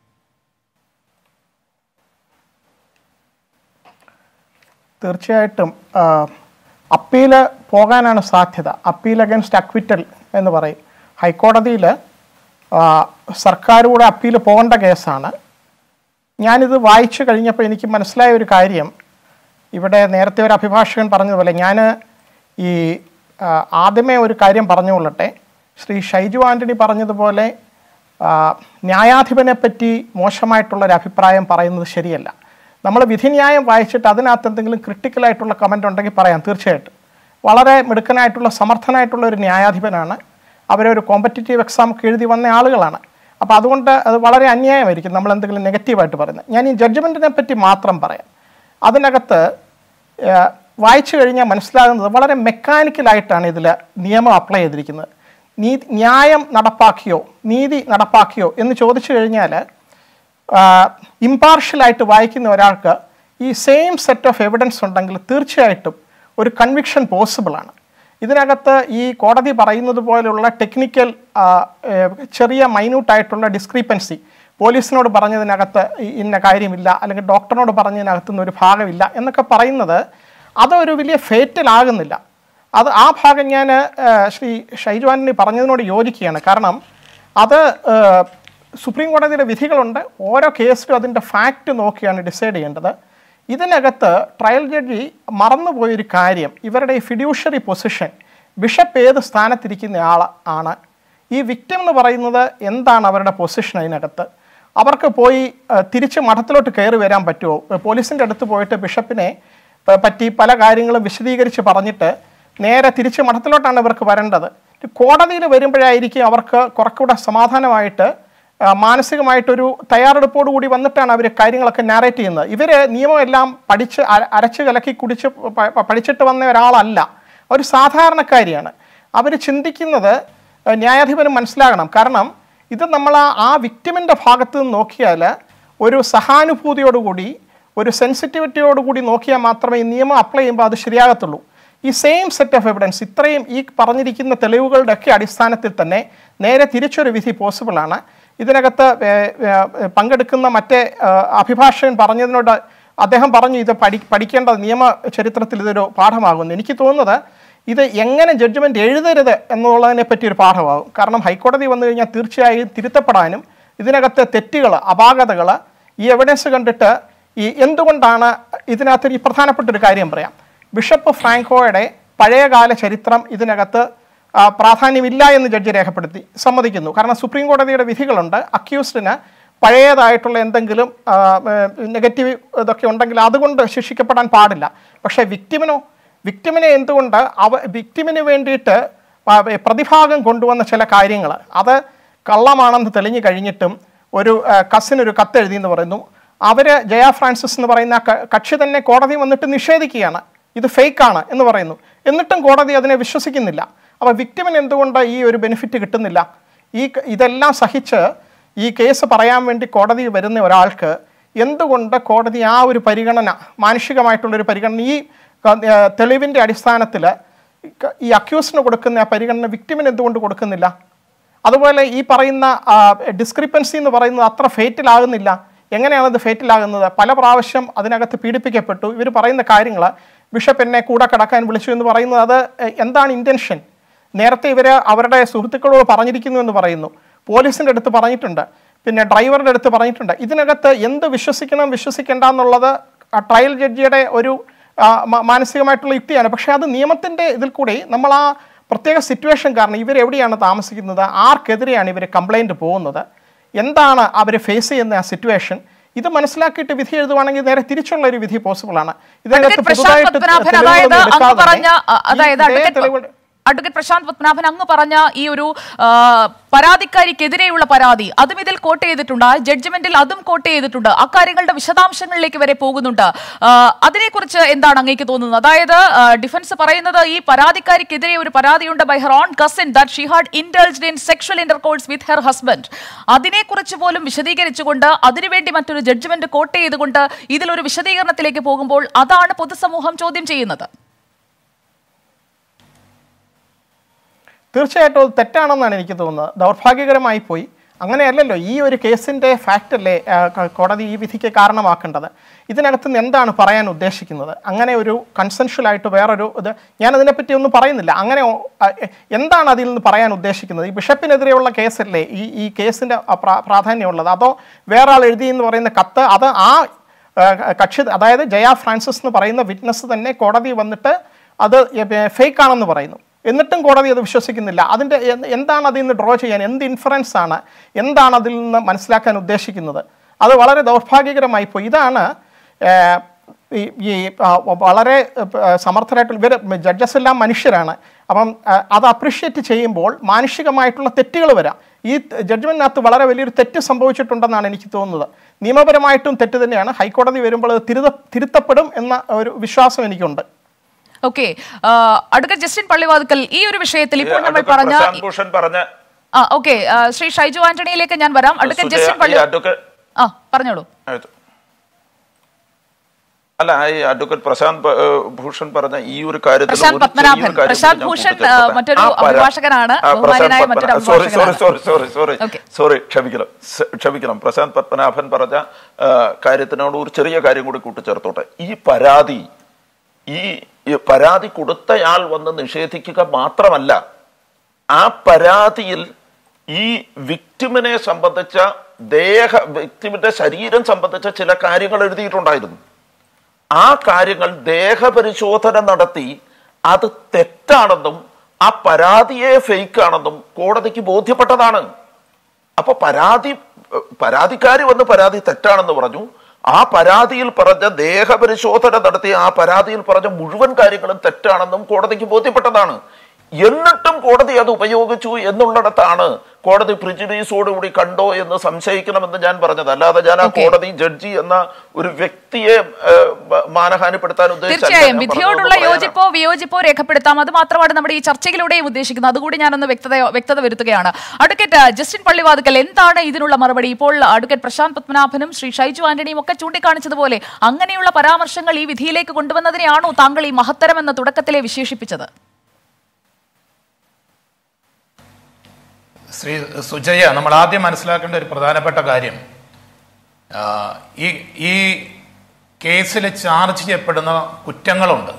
തീർച്ചയായിട്ടും ആ, അപ്പീല് പോകാനാണ് സാധ്യത അപ്പീൽ അഗൻസ്റ്റ് അക്വിറ്റൽ എന്ന് പറയും ഹൈക്കോടതിയിൽ സർക്കാർ കൂടെ അപ്പീൽ പോകേണ്ട കേസാണ് ഞാനിത് വായിച്ചു കഴിഞ്ഞപ്പോൾ എനിക്ക് മനസ്സിലായ ഒരു കാര്യം ഇവിടെ നേരത്തെ ഒരു അഭിഭാഷകൻ പറഞ്ഞതുപോലെ ഞാൻ ഈ ആ, ആദ്യമേ ഒരു കാര്യം പറഞ്ഞുകൊള്ളട്ടെ ശ്രീ ഷൈജു ആൻ്റണി പറഞ്ഞതുപോലെ ആ, ന്യായാധിപനെ പറ്റി മോശമായിട്ടുള്ളൊരു അഭിപ്രായം പറയുന്നത് ശരിയല്ല നമ്മൾ വിധിന്യായം വായിച്ചിട്ട് അതിനകത്ത് എന്തെങ്കിലും ക്രിട്ടിക്കലായിട്ടുള്ള കമൻ്റ് ഉണ്ടെങ്കിൽ പറയാം തീർച്ചയായിട്ടും വളരെ മിടുക്കനായിട്ടുള്ള സമർത്ഥനായിട്ടുള്ള ഒരു ന്യായാധിപനാണ് അവരൊരു കോമ്പറ്റേറ്റീവ് എക്സാം ഒക്കെ എഴുതി വന്ന ആളുകളാണ് അപ്പോൾ അതുകൊണ്ട് അത് വളരെ അന്യായമായിരിക്കും നമ്മൾ എന്തെങ്കിലും നെഗറ്റീവായിട്ട് പറയുന്നത് ഞാൻ ഈ ജഡ്ജ്മെൻറ്റിനെ പറ്റി മാത്രം പറയാം അതിനകത്ത് ഏഹ്, വായിച്ചു കഴിഞ്ഞാൽ മനസ്സിലാകുന്നത് വളരെ മെക്കാനിക്കലായിട്ടാണ് ഇതിൽ നിയമം അപ്ലൈ ചെയ്തിരിക്കുന്നത് നീ ന്യായം നടപ്പാക്കിയോ നീതി നടപ്പാക്കിയോ എന്ന് ചോദിച്ചു കഴിഞ്ഞാൽ ഇമ്പാർഷ്യലായിട്ട് വായിക്കുന്ന ഒരാൾക്ക് ഈ സെയിം സെറ്റ് ഓഫ് എവിഡൻസ് ഉണ്ടെങ്കിൽ തീർച്ചയായിട്ടും ഒരു കൺവിക്ഷൻ പോസിബിളാണ് ഇതിനകത്ത് ഈ കോടതി പറയുന്നത് പോലുള്ള ടെക്നിക്കൽ ചെറിയ മൈന്യൂട്ടായിട്ടുള്ള ഡിസ്ക്രിപ്പൻസി പോലീസിനോട് പറഞ്ഞതിനകത്ത് ഇ- ഇന്ന കാര്യമില്ല അല്ലെങ്കിൽ ഡോക്ടറിനോട് പറഞ്ഞതിനകത്തുനിന്ന് ഒരു ഭാഗമില്ല എന്നൊക്കെ പറയുന്നത് അതൊരു വലിയ ഫേറ്റലാകുന്നില്ല അത് ആ ഭാഗം ഞാൻ ശ്രീ ഷൈജുവാനി പറഞ്ഞതിനോട് യോജിക്കുകയാണ് കാരണം അത് ഏഹ്, സുപ്രീം കോടതിയുടെ വിധികളുണ്ട് ഓരോ കേസിലും അതിൻ്റെ ഫാക്റ്റ് നോക്കിയാണ് ഡിസൈഡ് ചെയ്യേണ്ടത് ഇതിനകത്ത് ട്രയൽ ജഡ്ജി മറന്നുപോയൊരു കാര്യം ഇവരുടെ ഈ ഫിഡ്യൂഷ്യറി പൊസിഷൻ ബിഷപ്പ് ഏത് സ്ഥാനത്തിരിക്കുന്ന ആൾ ആണ് ഈ വിക്ടിം എന്ന് പറയുന്നത് എന്താണ് അവരുടെ പൊസിഷൻ അതിനകത്ത് അവർക്ക് പോയി ഏഹ്, തിരിച്ച് മഠത്തിലോട്ട് കയറി വരാൻ പറ്റുമോ പോലീസിൻ്റെ അടുത്ത് പോയിട്ട് ബിഷപ്പിനെ പ- പറ്റി പല കാര്യങ്ങളും വിശദീകരിച്ച് പറഞ്ഞിട്ട് നേരെ തിരിച്ച് മഠത്തിലോട്ടാണ് ഇവർക്ക് വരേണ്ടത് കോടതിയിൽ വരുമ്പോഴായിരിക്കും അവർക്ക് കുറച്ചുകൂടെ സമാധാനമായിട്ട് ആ, മാനസികമായിട്ടൊരു തയ്യാറെടുപ്പോട് കൂടി വന്നിട്ടാണ് അവർ കാര്യങ്ങളൊക്കെ നാരേറ്റ് ചെയ്യുന്നത് ഇവർ നിയമമെല്ലാം പഠിച്ച് അര- അരച്ച് കലക്കി കുടിച്ച് പ- പ- പഠിച്ചിട്ട് വന്ന ഒരാളല്ല ഒരു സാധാരണക്കാരിയാണ് അവർ ചിന്തിക്കുന്നത് ആ, ന്യായാധിപന് മനസ്സിലാകണം കാരണം ഇത് നമ്മൾ ആ- ആ വിക്ടിമിൻ്റെ ഭാഗത്ത് നിന്ന് നോക്കിയാൽ ഒരു സഹാനുഭൂതിയോടുകൂടി ഒരു സെൻസിറ്റിവിറ്റിയോടുകൂടി നോക്കിയാൽ മാത്രമേ ഈ നിയമം അപ്ലൈ ചെയ്യുമ്പോൾ അത് ശരിയാകത്തുള്ളൂ ഈ സെയിം സെറ്റ് ഓഫ് എവിഡൻസ് ഇത്രയും ഈ പറഞ്ഞിരിക്കുന്ന തെളിവുകളുടെ ഒക്കെ അടിസ്ഥാനത്തിൽ തന്നെ നേരെ തിരിച്ചൊരു വിധി പോസിബിളാണ് ഇതിനകത്ത് ഏർ, ഏർ, പങ്കെടുക്കുന്ന മറ്റേ ഏർ, അഭിഭാഷകൻ പറഞ്ഞതിനോട് അദ്ദേഹം പറഞ്ഞു ഇത് പഠി പഠിക്കേണ്ട നിയമ ചരിത്രത്തിൽ ഇതൊരു പാഠമാകുന്നു എനിക്ക് തോന്നുന്നത് ഇത് എങ്ങനെ ജഡ്ജ്മെന്റ് എഴുതരുത് എന്നുള്ളതിനെ പറ്റി ഒരു പാഠമാകും കാരണം ഹൈക്കോടതി വന്നു കഴിഞ്ഞാൽ തീർച്ചയായും തിരുത്തപ്പെടാനും ഇതിനകത്തെ തെറ്റുകൾ അപാകതകൾ ഈ എവിഡൻസ് കണ്ടിട്ട് ഈ എന്തുകൊണ്ടാണ് ഇതിനകത്ത് ഈ പ്രധാനപ്പെട്ട ഒരു കാര്യം പറയാം ബിഷപ്പ് ഫ്രാങ്കോയുടെ പഴയകാല ചരിത്രം ഇതിനകത്ത് ആ, പ്രാധാന്യമില്ല എന്ന് ജഡ്ജി രേഖപ്പെടുത്തി സമ്മതിക്കുന്നു കാരണം സുപ്രീം കോടതിയുടെ വിധികളുണ്ട് അക്യൂസ്ഡിന് പഴയതായിട്ടുള്ള എന്തെങ്കിലും നെഗറ്റീവ് ഇതൊക്കെ ഉണ്ടെങ്കിൽ അതുകൊണ്ട് ശിക്ഷിക്കപ്പെടാൻ പാടില്ല പക്ഷേ വിക്ടിമിനോ വിക്ടിമിനെ എന്തുകൊണ്ട് അവ വിക്ടിമിന് വേണ്ടിയിട്ട് ആ, പ്രതിഭാഗം കൊണ്ടുവന്ന ചില കാര്യങ്ങൾ അത് കള്ളമാണെന്ന് തെളിഞ്ഞു കഴിഞ്ഞിട്ടും ഒരു കസിന് ഒരു കത്തെഴുതി എന്ന് പറയുന്നു അവർ ജയ ഫ്രാൻസിസ് എന്ന് പറയുന്ന ആ ക- കക്ഷി തന്നെ കോടതി വന്നിട്ട് നിഷേധിക്കുകയാണ് ഇത് ഫേക്കാണ് എന്ന് പറയുന്നു എന്നിട്ടും കോടതി അതിനെ വിശ്വസിക്കുന്നില്ല അപ്പോൾ വിക്ടിമിന് എന്തുകൊണ്ട് ഈ ഒരു ബെനിഫിറ്റ് കിട്ടുന്നില്ല ഈ ക- ഇതെല്ലാം സഹിച്ച് ഈ കേസ് പറയാൻ വേണ്ടി കോടതി വരുന്ന ഒരാൾക്ക് എന്തുകൊണ്ട് കോടതി ആ ഒരു പരിഗണന മാനുഷികമായിട്ടുള്ളൊരു പരിഗണന ഈ ക- ഏർ തെളിവിൻ്റെ അടിസ്ഥാനത്തിൽ ഈ അക്യൂസിന് കൊടുക്കുന്ന ആ പരിഗണന വിക്ടിമിന് എന്തുകൊണ്ട് കൊടുക്കുന്നില്ല അതുപോലെ ഈ പറയുന്ന ഡിസ്ക്രിപ്പൻസി എന്ന് പറയുന്നത് അത്ര ഫേറ്റിലാകുന്നില്ല എങ്ങനെയാണ് ഇത് ഫേറ്റിലാകുന്നത് പല പ്രാവശ്യം അതിനകത്ത് പീഡിപ്പിക്കപ്പെട്ടു ഇവർ പറയുന്ന കാര്യങ്ങൾ ബിഷപ്പ് എന്നെ കൂടെ കിടക്കാൻ വിളിച്ചു എന്ന് പറയുന്നത് അത് എ, എന്താണ് ഇൻറ്റൻഷൻ നേരത്തെ ഇവർ അവരുടെ സുഹൃത്തുക്കളോട് പറഞ്ഞിരിക്കുന്നു എന്ന് പറയുന്നു പോലീസിൻ്റെ അടുത്ത് പറഞ്ഞിട്ടുണ്ട് പിന്നെ ഡ്രൈവറുടെ അടുത്ത് പറഞ്ഞിട്ടുണ്ട് ഇതിനകത്ത് എന്ത് വിശ്വസിക്കണം വിശ്വസിക്കേണ്ട എന്നുള്ളത് ആ ട്രയൽ ജഡ്ജിയുടെ ഒരു ആ, മ- മാനസികമായിട്ടുള്ള യുക്തിയാണ് പക്ഷേ അത് നിയമത്തിൻ്റെ ഇതിൽ കൂടി നമ്മൾ ആ പ്രത്യേക സിറ്റുവേഷൻ കാരണം ഇവരെവിടെയാണ് താമസിക്കുന്നത് ആർക്കെതിരെയാണ് ഇവർ കംപ്ലൈൻറ്റ് പോകുന്നത് എന്താണ് അവർ ഫേസ് ചെയ്യുന്ന ആ സിറ്റുവേഷൻ ഇത് മനസ്സിലാക്കിയിട്ട് വിധി എഴുതുവാണെങ്കിൽ നേരെ തിരിച്ചുള്ള ഒരു വിധി പോസിബിൾ ആണ് ഇതിനകത്ത് അഡ്വക്കേറ്റ് പ്രശാന്ത് പുതുതായിട്ട് പത്മനാഭൻ തെളിവുകളൊന്നും അതായത് അങ്ങ് എടുക്കാതെ പറഞ്ഞ തന്നെ അ- അതായത് ഈ ഇതേ അഡ്വക്കേറ്റ് തെളിവുകൾ- അഡ്വക്കേറ്റ് പ്രശാന്ത് പത്മനാഭൻ അങ്ങ് പറഞ്ഞ ഈ ഒരു ആ, പരാതിക്കാരിക്കെതിരെയുള്ള പരാതി അതും ഇതിൽ കോട്ട് ചെയ്തിട്ടുണ്ട് ആ ജഡ്ജ്മെന്റിൽ അതും കോട്ട് ചെയ്തിട്ടുണ്ട് അക്കാര്യങ്ങളുടെ വിശദാംശങ്ങളിലേക്ക് വരെ പോകുന്നുണ്ട് ആ, അതിനെക്കുറിച്ച് എന്താണ് അങ്ങേക്ക് തോന്നുന്നത് അതായത് ആ, ഡിഫൻസ് പറയുന്നത് ഈ പരാതിക്കാരിക്കെതിരെ ഒരു പരാതിയുണ്ട് by her own cousin that she had indulged in sexual intercourse with her husband അതിനെക്കുറിച്ച് പോലും വിശദീകരിച്ചുകൊണ്ട് അതിനുവേണ്ടി മറ്റൊരു ജഡ്ജ്മെന്റ് കോട്ട് ചെയ്തുകൊണ്ട് ഇതിലൊരു വിശദീകരണത്തിലേക്ക് പോകുമ്പോൾ അതാണ് പൊതുസമൂഹം ചോദ്യം ചെയ്യുന്നത് തീർച്ചയായിട്ടും അത് തെറ്റാണെന്നാണ് എനിക്ക് തോന്നുന്നത് ദൗർഭാഗ്യകരമായി പോയി അങ്ങനെയല്ലല്ലോ ഈ ഒരു കേസിൻ്റെ ഫാക്റ്റല്ലേ ആ, ക- കോടതി ഈ വിധിക്ക് കാരണമാക്കേണ്ടത് ഇതിനകത്ത് നിന്ന് എന്താണ് പറയാൻ ഉദ്ദേശിക്കുന്നത് അങ്ങനെ ഒരു കൺസെൻഷ്യലായിട്ട് വേറൊരു ഇത് ഞാൻ അതിനെപ്പറ്റി ഒന്നും പറയുന്നില്ല അങ്ങനെ ഒ- ആ, എ- എന്താണ് അതിൽ നിന്ന് പറയാൻ ഉദ്ദേശിക്കുന്നത് ഈ ബിഷപ്പിനെതിരെയുള്ള കേസല്ലേ ഈ ഈ കേസിൻ്റെ പ്രാധാന്യമുള്ളത് അതോ വേറെ ആൾ എഴുതി എന്ന് പറയുന്ന കത്ത് അത് ആ ആ, കക്ഷി അതായത് ജയ ഫ്രാൻസിസ് എന്ന് പറയുന്ന വിറ്റ്നസ് തന്നെ കോടതി വന്നിട്ട് അത് ഫേക്ക് ആണെന്ന് പറയുന്നു എന്നിട്ടും കോടതി അത് വിശ്വസിക്കുന്നില്ല അതിൻ്റെ എന്ത് എന്താണ് അതിൽ നിന്ന് ഡ്രോ ചെയ്യാൻ എന്ത് ഇൻഫറൻസ് ആണ് എന്താണ് അതിൽ നിന്ന് മനസ്സിലാക്കാൻ ഉദ്ദേശിക്കുന്നത് അത് വളരെ ദൗർഭാഗ്യകരമായി പോയി ഇതാണ് ഏർ, ഈ ഈ ആ, വളരെ ആ, സമർത്ഥരായിട്ടുള്ള ഇവർ ജഡ്ജസ് എല്ലാം മനുഷ്യരാണ് അപ്പം ആ, അത് അപ്രിഷ്യേറ്റ് ചെയ്യുമ്പോൾ മാനുഷികമായിട്ടുള്ള തെറ്റുകൾ വരാം ഈ ജഡ്ജ്മെൻറ്റിനകത്ത് വളരെ വലിയൊരു തെറ്റ് സംഭവിച്ചിട്ടുണ്ടെന്നാണ് എനിക്ക് തോന്നുന്നത് നിയമപരമായിട്ടും തെറ്റ് തന്നെയാണ് ഹൈക്കോടതി വരുമ്പോൾ അത് തിരുത തിരുത്തപ്പെടും എന്ന ഒരു വിശ്വാസം എനിക്കുണ്ട് ഓക്കെ അഡ്വക്കേറ്റ് ജസ്റ്റിൻ പള്ളിവാതുക്കൽ ഈ ഒരു വിഷയത്തിൽ ഇപ്പോൾ നമ്മൾ അഡ്വക്കേറ്റ് പറഞ്ഞ പ്രശാന്ത് ഭൂഷൺ പറഞ്ഞ ആ ഓക്കെ ശ്രീ ഷൈജു ആന്റണിയിലേക്ക് ഞാൻ വരാം അഡ്വക്കേറ്റ് സുജയ, ജസ്റ്റിൻ ഈ പള്ളി അഡ്വക്കേറ്റ് ആ പറഞ്ഞോളൂ ആയിട്ട്. അല്ല ഈ അഡ്വക്കേറ്റ് പ്രശാന്ത് പ- ഏഹ് ഭൂഷൺ പറഞ്ഞ ഈ ഒരു കാര്യത്തിൽ പ്രശാന്ത് ഒരു ചെറിയൊരു പത്മനാഭൻ. കാര്യം പ്രശാന്ത് ഞാൻ ഭൂഷൺ, കൂട്ടിച്ചേർക്കട്ടെ. ആ, മറ്റൊരു ആ പരാ- അഭിഭാഷകനാണ്. ആ, പ്രശാന്ത് ബഹുമാന്യനായ പത്മനാഭൻ. മറ്റൊരു സോറി സോറി അഭിഭാഷകനാണ്. Sorry sorry sorry Okay. Sorry ക്ഷമിക്കണം സ- ക്ഷമിക്കണം പ്രശാന്ത് പത്മനാഭൻ പറഞ്ഞ ആ, കാര്യത്തിനോട് ഒരു ചെറിയ കാര്യം കൂടി കൂട്ടിച്ചേർത്തോട്ടെ ഈ പരാതി ഈ ഈ പരാതി കൊടുത്തയാൾ വന്ന് നിഷേധിക്കുക മാത്രമല്ല ആ പരാതിയിൽ ഈ വിക്ടിമിനെ സംബന്ധിച്ച ദേഹ വിക്ടിമിന്റെ ശരീരം സംബന്ധിച്ച ചില കാര്യങ്ങൾ എഴുതിയിട്ടുണ്ടായിരുന്നു ആ കാര്യങ്ങൾ ദേഹപരിശോധന നടത്തി അത് തെറ്റാണെന്നും ആ പരാതിയെ ഫേക്ക് ആണെന്നും കോടതിക്ക് ബോധ്യപ്പെട്ടതാണ് അപ്പൊ പരാതി ഏഹ്, പരാതിക്കാരി വന്ന് പരാതി തെറ്റാണെന്ന് പറഞ്ഞു ആ പരാതിയിൽ പറഞ്ഞ ദേഹപരിശോധന നടത്തി ആ പരാതിയിൽ പറഞ്ഞ മുഴുവൻ കാര്യങ്ങളും തെറ്റാണെന്നും കോടതിക്ക് ബോധ്യപ്പെട്ടതാണ് എന്നിട്ടും കോടതി അത് ഉപയോഗിച്ചു എന്നുള്ളിടത്താണ് കോടതി പ്രിജുഡീസോടുകൂടി കണ്ടോ എന്ന് സംശയിക്കണമെന്ന് ഞാൻ പറഞ്ഞത് അല്ലാതെ ഞാൻ ആ Okay. കോടതി ജഡ്ജി എന്ന ഒരു വ്യക്തിയെ ഏഹ്, മ- മാനഹാനിപ്പെടുത്താൻ ഉദ്ദേശിച്ചല്ല തീർച്ചയായും ഞാൻ വിധിയോടുള്ള പറഞ്ഞതെന്ന് പറയാനാണ്. യോജിപ്പോ വിയോജിപ്പോ രേഖപ്പെടുത്താം അത് മാത്രമാണ് നമ്മുടെ ഈ ചർച്ചയിലൂടെയും ഉദ്ദേശിക്കുന്നത് അതുകൂടി ഞാനൊന്ന് വ്യക്തത വ്യക്തത വരുത്തുകയാണ് അഡ്വക്കേറ്റ് ജസ്റ്റിൻ പള്ളിവാതുക്കൽ എന്താണ് ഇതിനുള്ള മറുപടി ഇപ്പോൾ അഡ്വക്കേറ്റ് പ്രശാന്ത് പത്മനാഭനും ശ്രീ ഷൈജു ആന്റണിയും ഒക്കെ ചൂണ്ടിക്കാണിച്ചതുപോലെ അങ്ങനെയുള്ള പരാമർശങ്ങൾ ഈ വിധിയിലേക്ക് കൊണ്ടുവന്നതിനെയാണോ താങ്കൾ ഈ മഹത്തരം എന്ന തുടക്കത്തിലെ വിശേഷിപ്പിച്ചത് ശ്രീ സുജയ നമ്മൾ ആദ്യം മനസ്സിലാക്കേണ്ട ഒരു പ്രധാനപ്പെട്ട കാര്യം ആ, ഈ ഈ കേസിൽ ചാർജ് ചെയ്യപ്പെടുന്ന കുറ്റങ്ങളുണ്ട്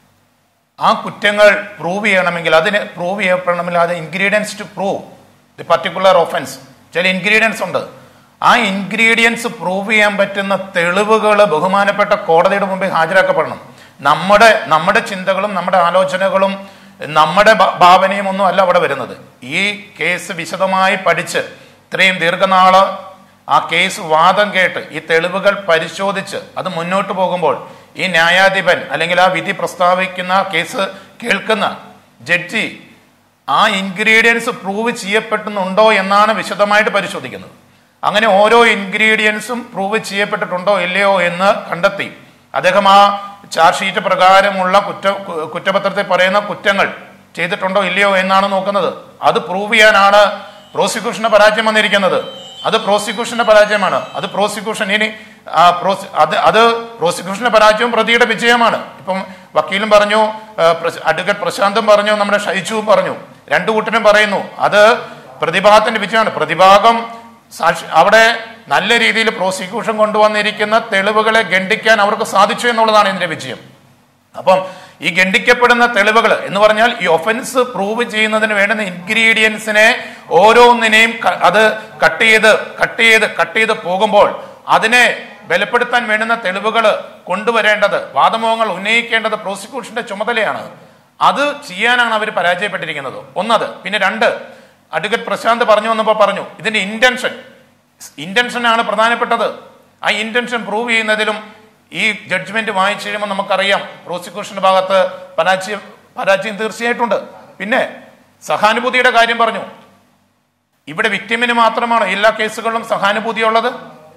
ആ കുറ്റങ്ങൾ പ്രൂവ് ചെയ്യണമെങ്കിൽ അതിന് പ്രൂവ് ചെയ്യപ്പെടണമെങ്കിൽ അത് ingredients to prove the particular offence ചില ഇൻഗ്രീഡിയൻസ് ഉണ്ട് ആ ഇൻഗ്രീഡിയൻസ് പ്രൂവ് ചെയ്യാൻ പറ്റുന്ന തെളിവുകൾ ബഹുമാനപ്പെട്ട കോടതിയുടെ മുമ്പിൽ ഹാജരാക്കപ്പെടണം നമ്മുടെ നമ്മുടെ ചിന്തകളും നമ്മുടെ ആലോചനകളും നമ്മുടെ ഭ- ഭാവനയും ഒന്നും അല്ല അവിടെ വരുന്നത് ഈ കേസ് വിശദമായി പഠിച്ച് ഇത്രയും ദീർഘനാള് ആ കേസ് വാദം കേട്ട് ഈ തെളിവുകൾ പരിശോധിച്ച് അത് മുന്നോട്ട് പോകുമ്പോൾ ഈ ന്യായാധിപൻ അല്ലെങ്കിൽ ആ വിധി പ്രസ്താവിക്കുന്ന കേസ് കേൾക്കുന്ന ജഡ്ജി ആ ഇൻഗ്രീഡിയൻസ് പ്രൂവ് ചെയ്യപ്പെട്ടുന്നുണ്ടോ എന്നാണ് വിശദമായിട്ട് പരിശോധിക്കുന്നത് അങ്ങനെ ഓരോ ഇൻഗ്രീഡിയൻസും പ്രൂവ് ചെയ്യപ്പെട്ടിട്ടുണ്ടോ ഇല്ലയോ എന്ന് കണ്ടെത്തി അദ്ദേഹം ആ ചാർജ് ഷീറ്റ് പ്രകാരമുള്ള കുറ്റ കു- കുറ്റപത്രത്തിൽ പറയുന്ന കുറ്റങ്ങൾ ചെയ്തിട്ടുണ്ടോ ഇല്ലയോ എന്നാണ് നോക്കുന്നത് അത് പ്രൂവ് ചെയ്യാനാണ് പ്രോസിക്യൂഷന് പരാജയം വന്നിരിക്കുന്നത് അത് പ്രോസിക്യൂഷന്റെ പരാജയമാണ് അത് പ്രോസിക്യൂഷൻ ഇനി ആ, പ്രോസി- അത് അത് പ്രോസിക്യൂഷന്റെ പരാജയവും പ്രതിയുടെ വിജയമാണ് ഇപ്പം വക്കീലും പറഞ്ഞു ആ, പ്രശ്- അഡ്വക്കേറ്റ് പ്രശാന്തും പറഞ്ഞു നമ്മുടെ ഷൈജുവും പറഞ്ഞു രണ്ടു കൂട്ടരും പറയുന്നു അത് പ്രതിഭാഗത്തിന്റെ വിജയമാണ് പ്രതിഭാഗം സാക്ഷി അവിടെ നല്ല രീതിയിൽ പ്രോസിക്യൂഷൻ കൊണ്ടുവന്നിരിക്കുന്ന തെളിവുകളെ ഗണ്ഡിക്കാൻ അവർക്ക് സാധിച്ചു എന്നുള്ളതാണ് ഇതിന്റെ വിജയം അപ്പം ഈ ഗണ്ഡിക്കപ്പെടുന്ന തെളിവുകൾ എന്ന് പറഞ്ഞാൽ ഈ ഒഫൻസ് പ്രൂവ് ചെയ്യുന്നതിന് വേണ്ടുന്ന ഇൻഗ്രീഡിയൻസിനെ ഓരോന്നിനെയും ക- അത് കട്ട് ചെയ്ത് കട്ട് ചെയ്ത് കട്ട് ചെയ്ത് പോകുമ്പോൾ അതിനെ ബലപ്പെടുത്താൻ വേണ്ടുന്ന തെളിവുകൾ കൊണ്ടുവരേണ്ടത് വാദമുഖങ്ങൾ ഉന്നയിക്കേണ്ടത് പ്രോസിക്യൂഷന്റെ ചുമതലയാണ് അത് ചെയ്യാനാണ് അവർ പരാജയപ്പെട്ടിരിക്കുന്നത് ഒന്നത് പിന്നെ രണ്ട് അഡ്വക്കേറ്റ് പ്രശാന്ത് പറഞ്ഞു വന്നപ്പോൾ പറഞ്ഞു ഇതിന്റെ ഇന്റൻഷൻ ഇന്റൻഷനാണ് പ്രധാനപ്പെട്ടത് ആ ഇന്റൻഷൻ പ്രൂവ് ചെയ്യുന്നതിലും ഈ ജഡ്ജ്മെന്റ് വായിച്ചു കഴിയുമ്പോൾ നമുക്കറിയാം പ്രോസിക്യൂഷന്റെ ഭാഗത്ത് പരാജയം പരാജയം തീർച്ചയായിട്ടുണ്ട് പിന്നെ സഹാനുഭൂതിയുടെ കാര്യം പറഞ്ഞു ഇവിടെ വിക്ടിമിന് മാത്രമാണ് എല്ലാ കേസുകളിലും സഹാനുഭൂതി ഉള്ളത്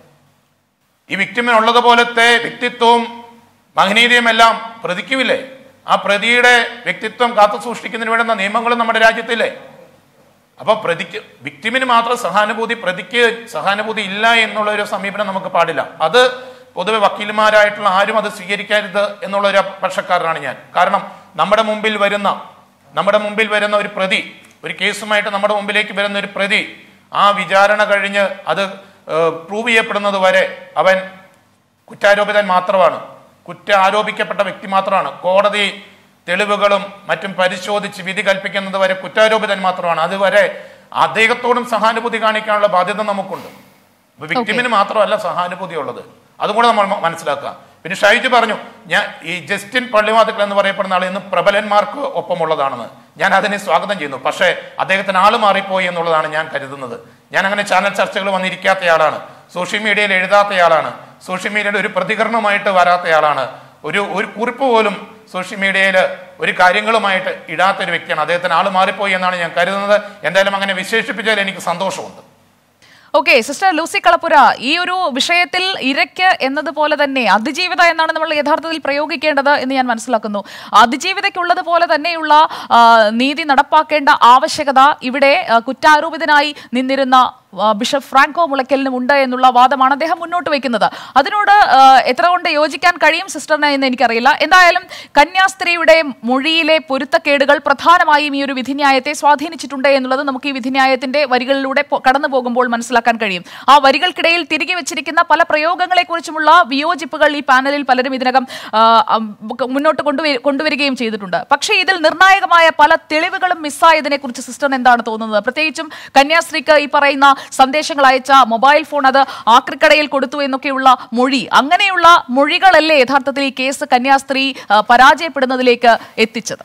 ഈ വിക്ടിമിനുള്ളത് പോലത്തെ വ്യക്തിത്വവും മഹനീയതയും എല്ലാം പ്രതിക്കുമില്ലേ ആ പ്രതിയുടെ വ്യക്തിത്വം കാത്തു സൂക്ഷിക്കുന്നതിന് വേണ്ടുന്ന നിയമങ്ങളും നമ്മുടെ രാജ്യത്തില്ലേ അപ്പൊ പ്രതിക്ക് വിക്ടിമിന് മാത്രം സഹാനുഭൂതി പ്രതിക്ക് സഹാനുഭൂതി ഇല്ല എന്നുള്ള ഒരു സമീപനം നമുക്ക് പാടില്ല അത് പൊതുവെ വക്കീൽമാരായിട്ടുള്ള ആരും അത് സ്വീകരിക്കരുത് എന്നുള്ള ഒരു പക്ഷക്കാരനാണ് ഞാൻ കാരണം നമ്മുടെ മുമ്പിൽ വരുന്ന നമ്മുടെ മുമ്പിൽ വരുന്ന ഒരു പ്രതി ഒരു കേസുമായിട്ട് നമ്മുടെ മുമ്പിലേക്ക് വരുന്ന ഒരു പ്രതി ആ വിചാരണ കഴിഞ്ഞ് അത് പ്രൂവ് ചെയ്യപ്പെടുന്നത് വരെ അവൻ കുറ്റാരോപിതൻ മാത്രമാണ് കുറ്റ ആരോപിക്കപ്പെട്ട വ്യക്തി മാത്രമാണ് കോടതി തെളിവുകളും മറ്റും പരിശോധിച്ച് വിധി കൽപ്പിക്കുന്നത് വരെ കുറ്റാരോപിതൻ മാത്രമാണ് അതുവരെ അദ്ദേഹത്തോടും സഹാനുഭൂതി കാണിക്കാനുള്ള ബാധ്യത നമുക്കുണ്ട് അപ്പൊ വിക്ടിമിന് മാത്രമല്ല സഹാനുഭൂതി ഉള്ളത് അതും കൂടെ നമ്മൾ മ- മനസ്സിലാക്കുക പിന്നെ ഷൈജു പറഞ്ഞു ഞാൻ ഈ ജസ്റ്റിൻ പള്ളിവാതിക്കൽ എന്ന് പറയപ്പെടുന്ന ആൾ ഇന്ന് പ്രബലന്മാർക്ക് ഒപ്പമുള്ളതാണെന്ന് ഞാൻ അതിനെ സ്വാഗതം ചെയ്യുന്നു പക്ഷേ അദ്ദേഹത്തിന് ആള് മാറിപ്പോയി എന്നുള്ളതാണ് ഞാൻ കരുതുന്നത് ഞാൻ അങ്ങനെ ചാനൽ ചർച്ചകൾ വന്നിരിക്കാത്തയാളാണ് സോഷ്യൽ മീഡിയയിൽ എഴുതാത്തയാളാണ് സോഷ്യൽ മീഡിയയുടെ ഒരു പ്രതികരണമായിട്ട് വരാത്തയാളാണ് ഒരു ഒരു കുറിപ്പ് പോലും സോഷ്യൽ മീഡിയയിൽ ഒരു കാര്യങ്ങളുമായിട്ട് ഇടാത്ത ഒരു വ്യക്തിയാണ് അദ്ദേഹത്തിന് ആള് മാറിപ്പോയി എന്നാണ് ഞാൻ കരുതുന്നത് എന്തായാലും അങ്ങനെ വിശേഷിപ്പിച്ചതിൽ എനിക്ക് സന്തോഷമുണ്ട് ഓക്കെ സിസ്റ്റർ ലൂസി കളപ്പുര ഈ ഒരു വിഷയത്തിൽ ഇരയ്ക്ക് എന്നതുപോലെ തന്നെ അതിജീവിത എന്നാണ് നമ്മൾ യഥാർത്ഥത്തിൽ പ്രയോഗിക്കേണ്ടത് എന്ന് ഞാൻ മനസ്സിലാക്കുന്നു അതിജീവിതയ്ക്കുള്ളത് പോലെ തന്നെയുള്ള ആ, നീതി നടപ്പാക്കേണ്ട ആവശ്യകത ഇവിടെ ആ, കുറ്റാരോപിതനായി നിന്നിരുന്ന ആ, ബിഷപ്പ് ഫ്രാങ്കോ മുളയ്ക്കലിനും ഉണ്ട് എന്നുള്ള വാദമാണ് അദ്ദേഹം മുന്നോട്ട് വയ്ക്കുന്നത് അതിനോട് ആ, എത്ര കൊണ്ട് യോജിക്കാൻ കഴിയും സിസ്റ്ററിന് എന്ന് എനിക്കറിയില്ല എന്തായാലും കന്യാസ്ത്രീയുടെ മൊഴിയിലെ പൊരുത്തക്കേടുകൾ പ്രധാനമായും ഈ ഒരു വിധിന്യായത്തെ സ്വാധീനിച്ചിട്ടുണ്ട് എന്നുള്ളത് നമുക്ക് ഈ വിധിന്യായത്തിന്റെ വരികളിലൂടെ പോ- കടന്നു പോകുമ്പോൾ മനസ്സിലാക്കാൻ കഴിയും ആ വരികൾക്കിടയിൽ തിരികെ വെച്ചിരിക്കുന്ന പല പ്രയോഗങ്ങളെക്കുറിച്ചുമുള്ള വിയോജിപ്പുകൾ ഈ പാനലിൽ പലരും ഇതിനകം ആ, അം, മുന്നോട്ട് കൊണ്ടുവരി- കൊണ്ടുവരികയും ചെയ്തിട്ടുണ്ട് പക്ഷേ ഇതിൽ നിർണായകമായ പല തെളിവുകളും മിസ്സായതിനെ കുറിച്ച് സിസ്റ്ററിന് എന്താണ് തോന്നുന്നത് പ്രത്യേകിച്ചും കന്യാസ്ത്രീക്ക് ഈ പറയുന്ന സന്ദേശങ്ങൾ അയച്ച മൊബൈൽ ഫോൺ അത് ആക്രിക്കടയിൽ കൊടുത്തു എന്നൊക്കെയുള്ള മൊഴി അങ്ങനെയുള്ള മൊഴികളല്ലേ യഥാർത്ഥത്തിൽ ഈ കേസ് കന്യാസ്ത്രീ ആ, പരാജയപ്പെടുന്നതിലേക്ക് എത്തിച്ചത്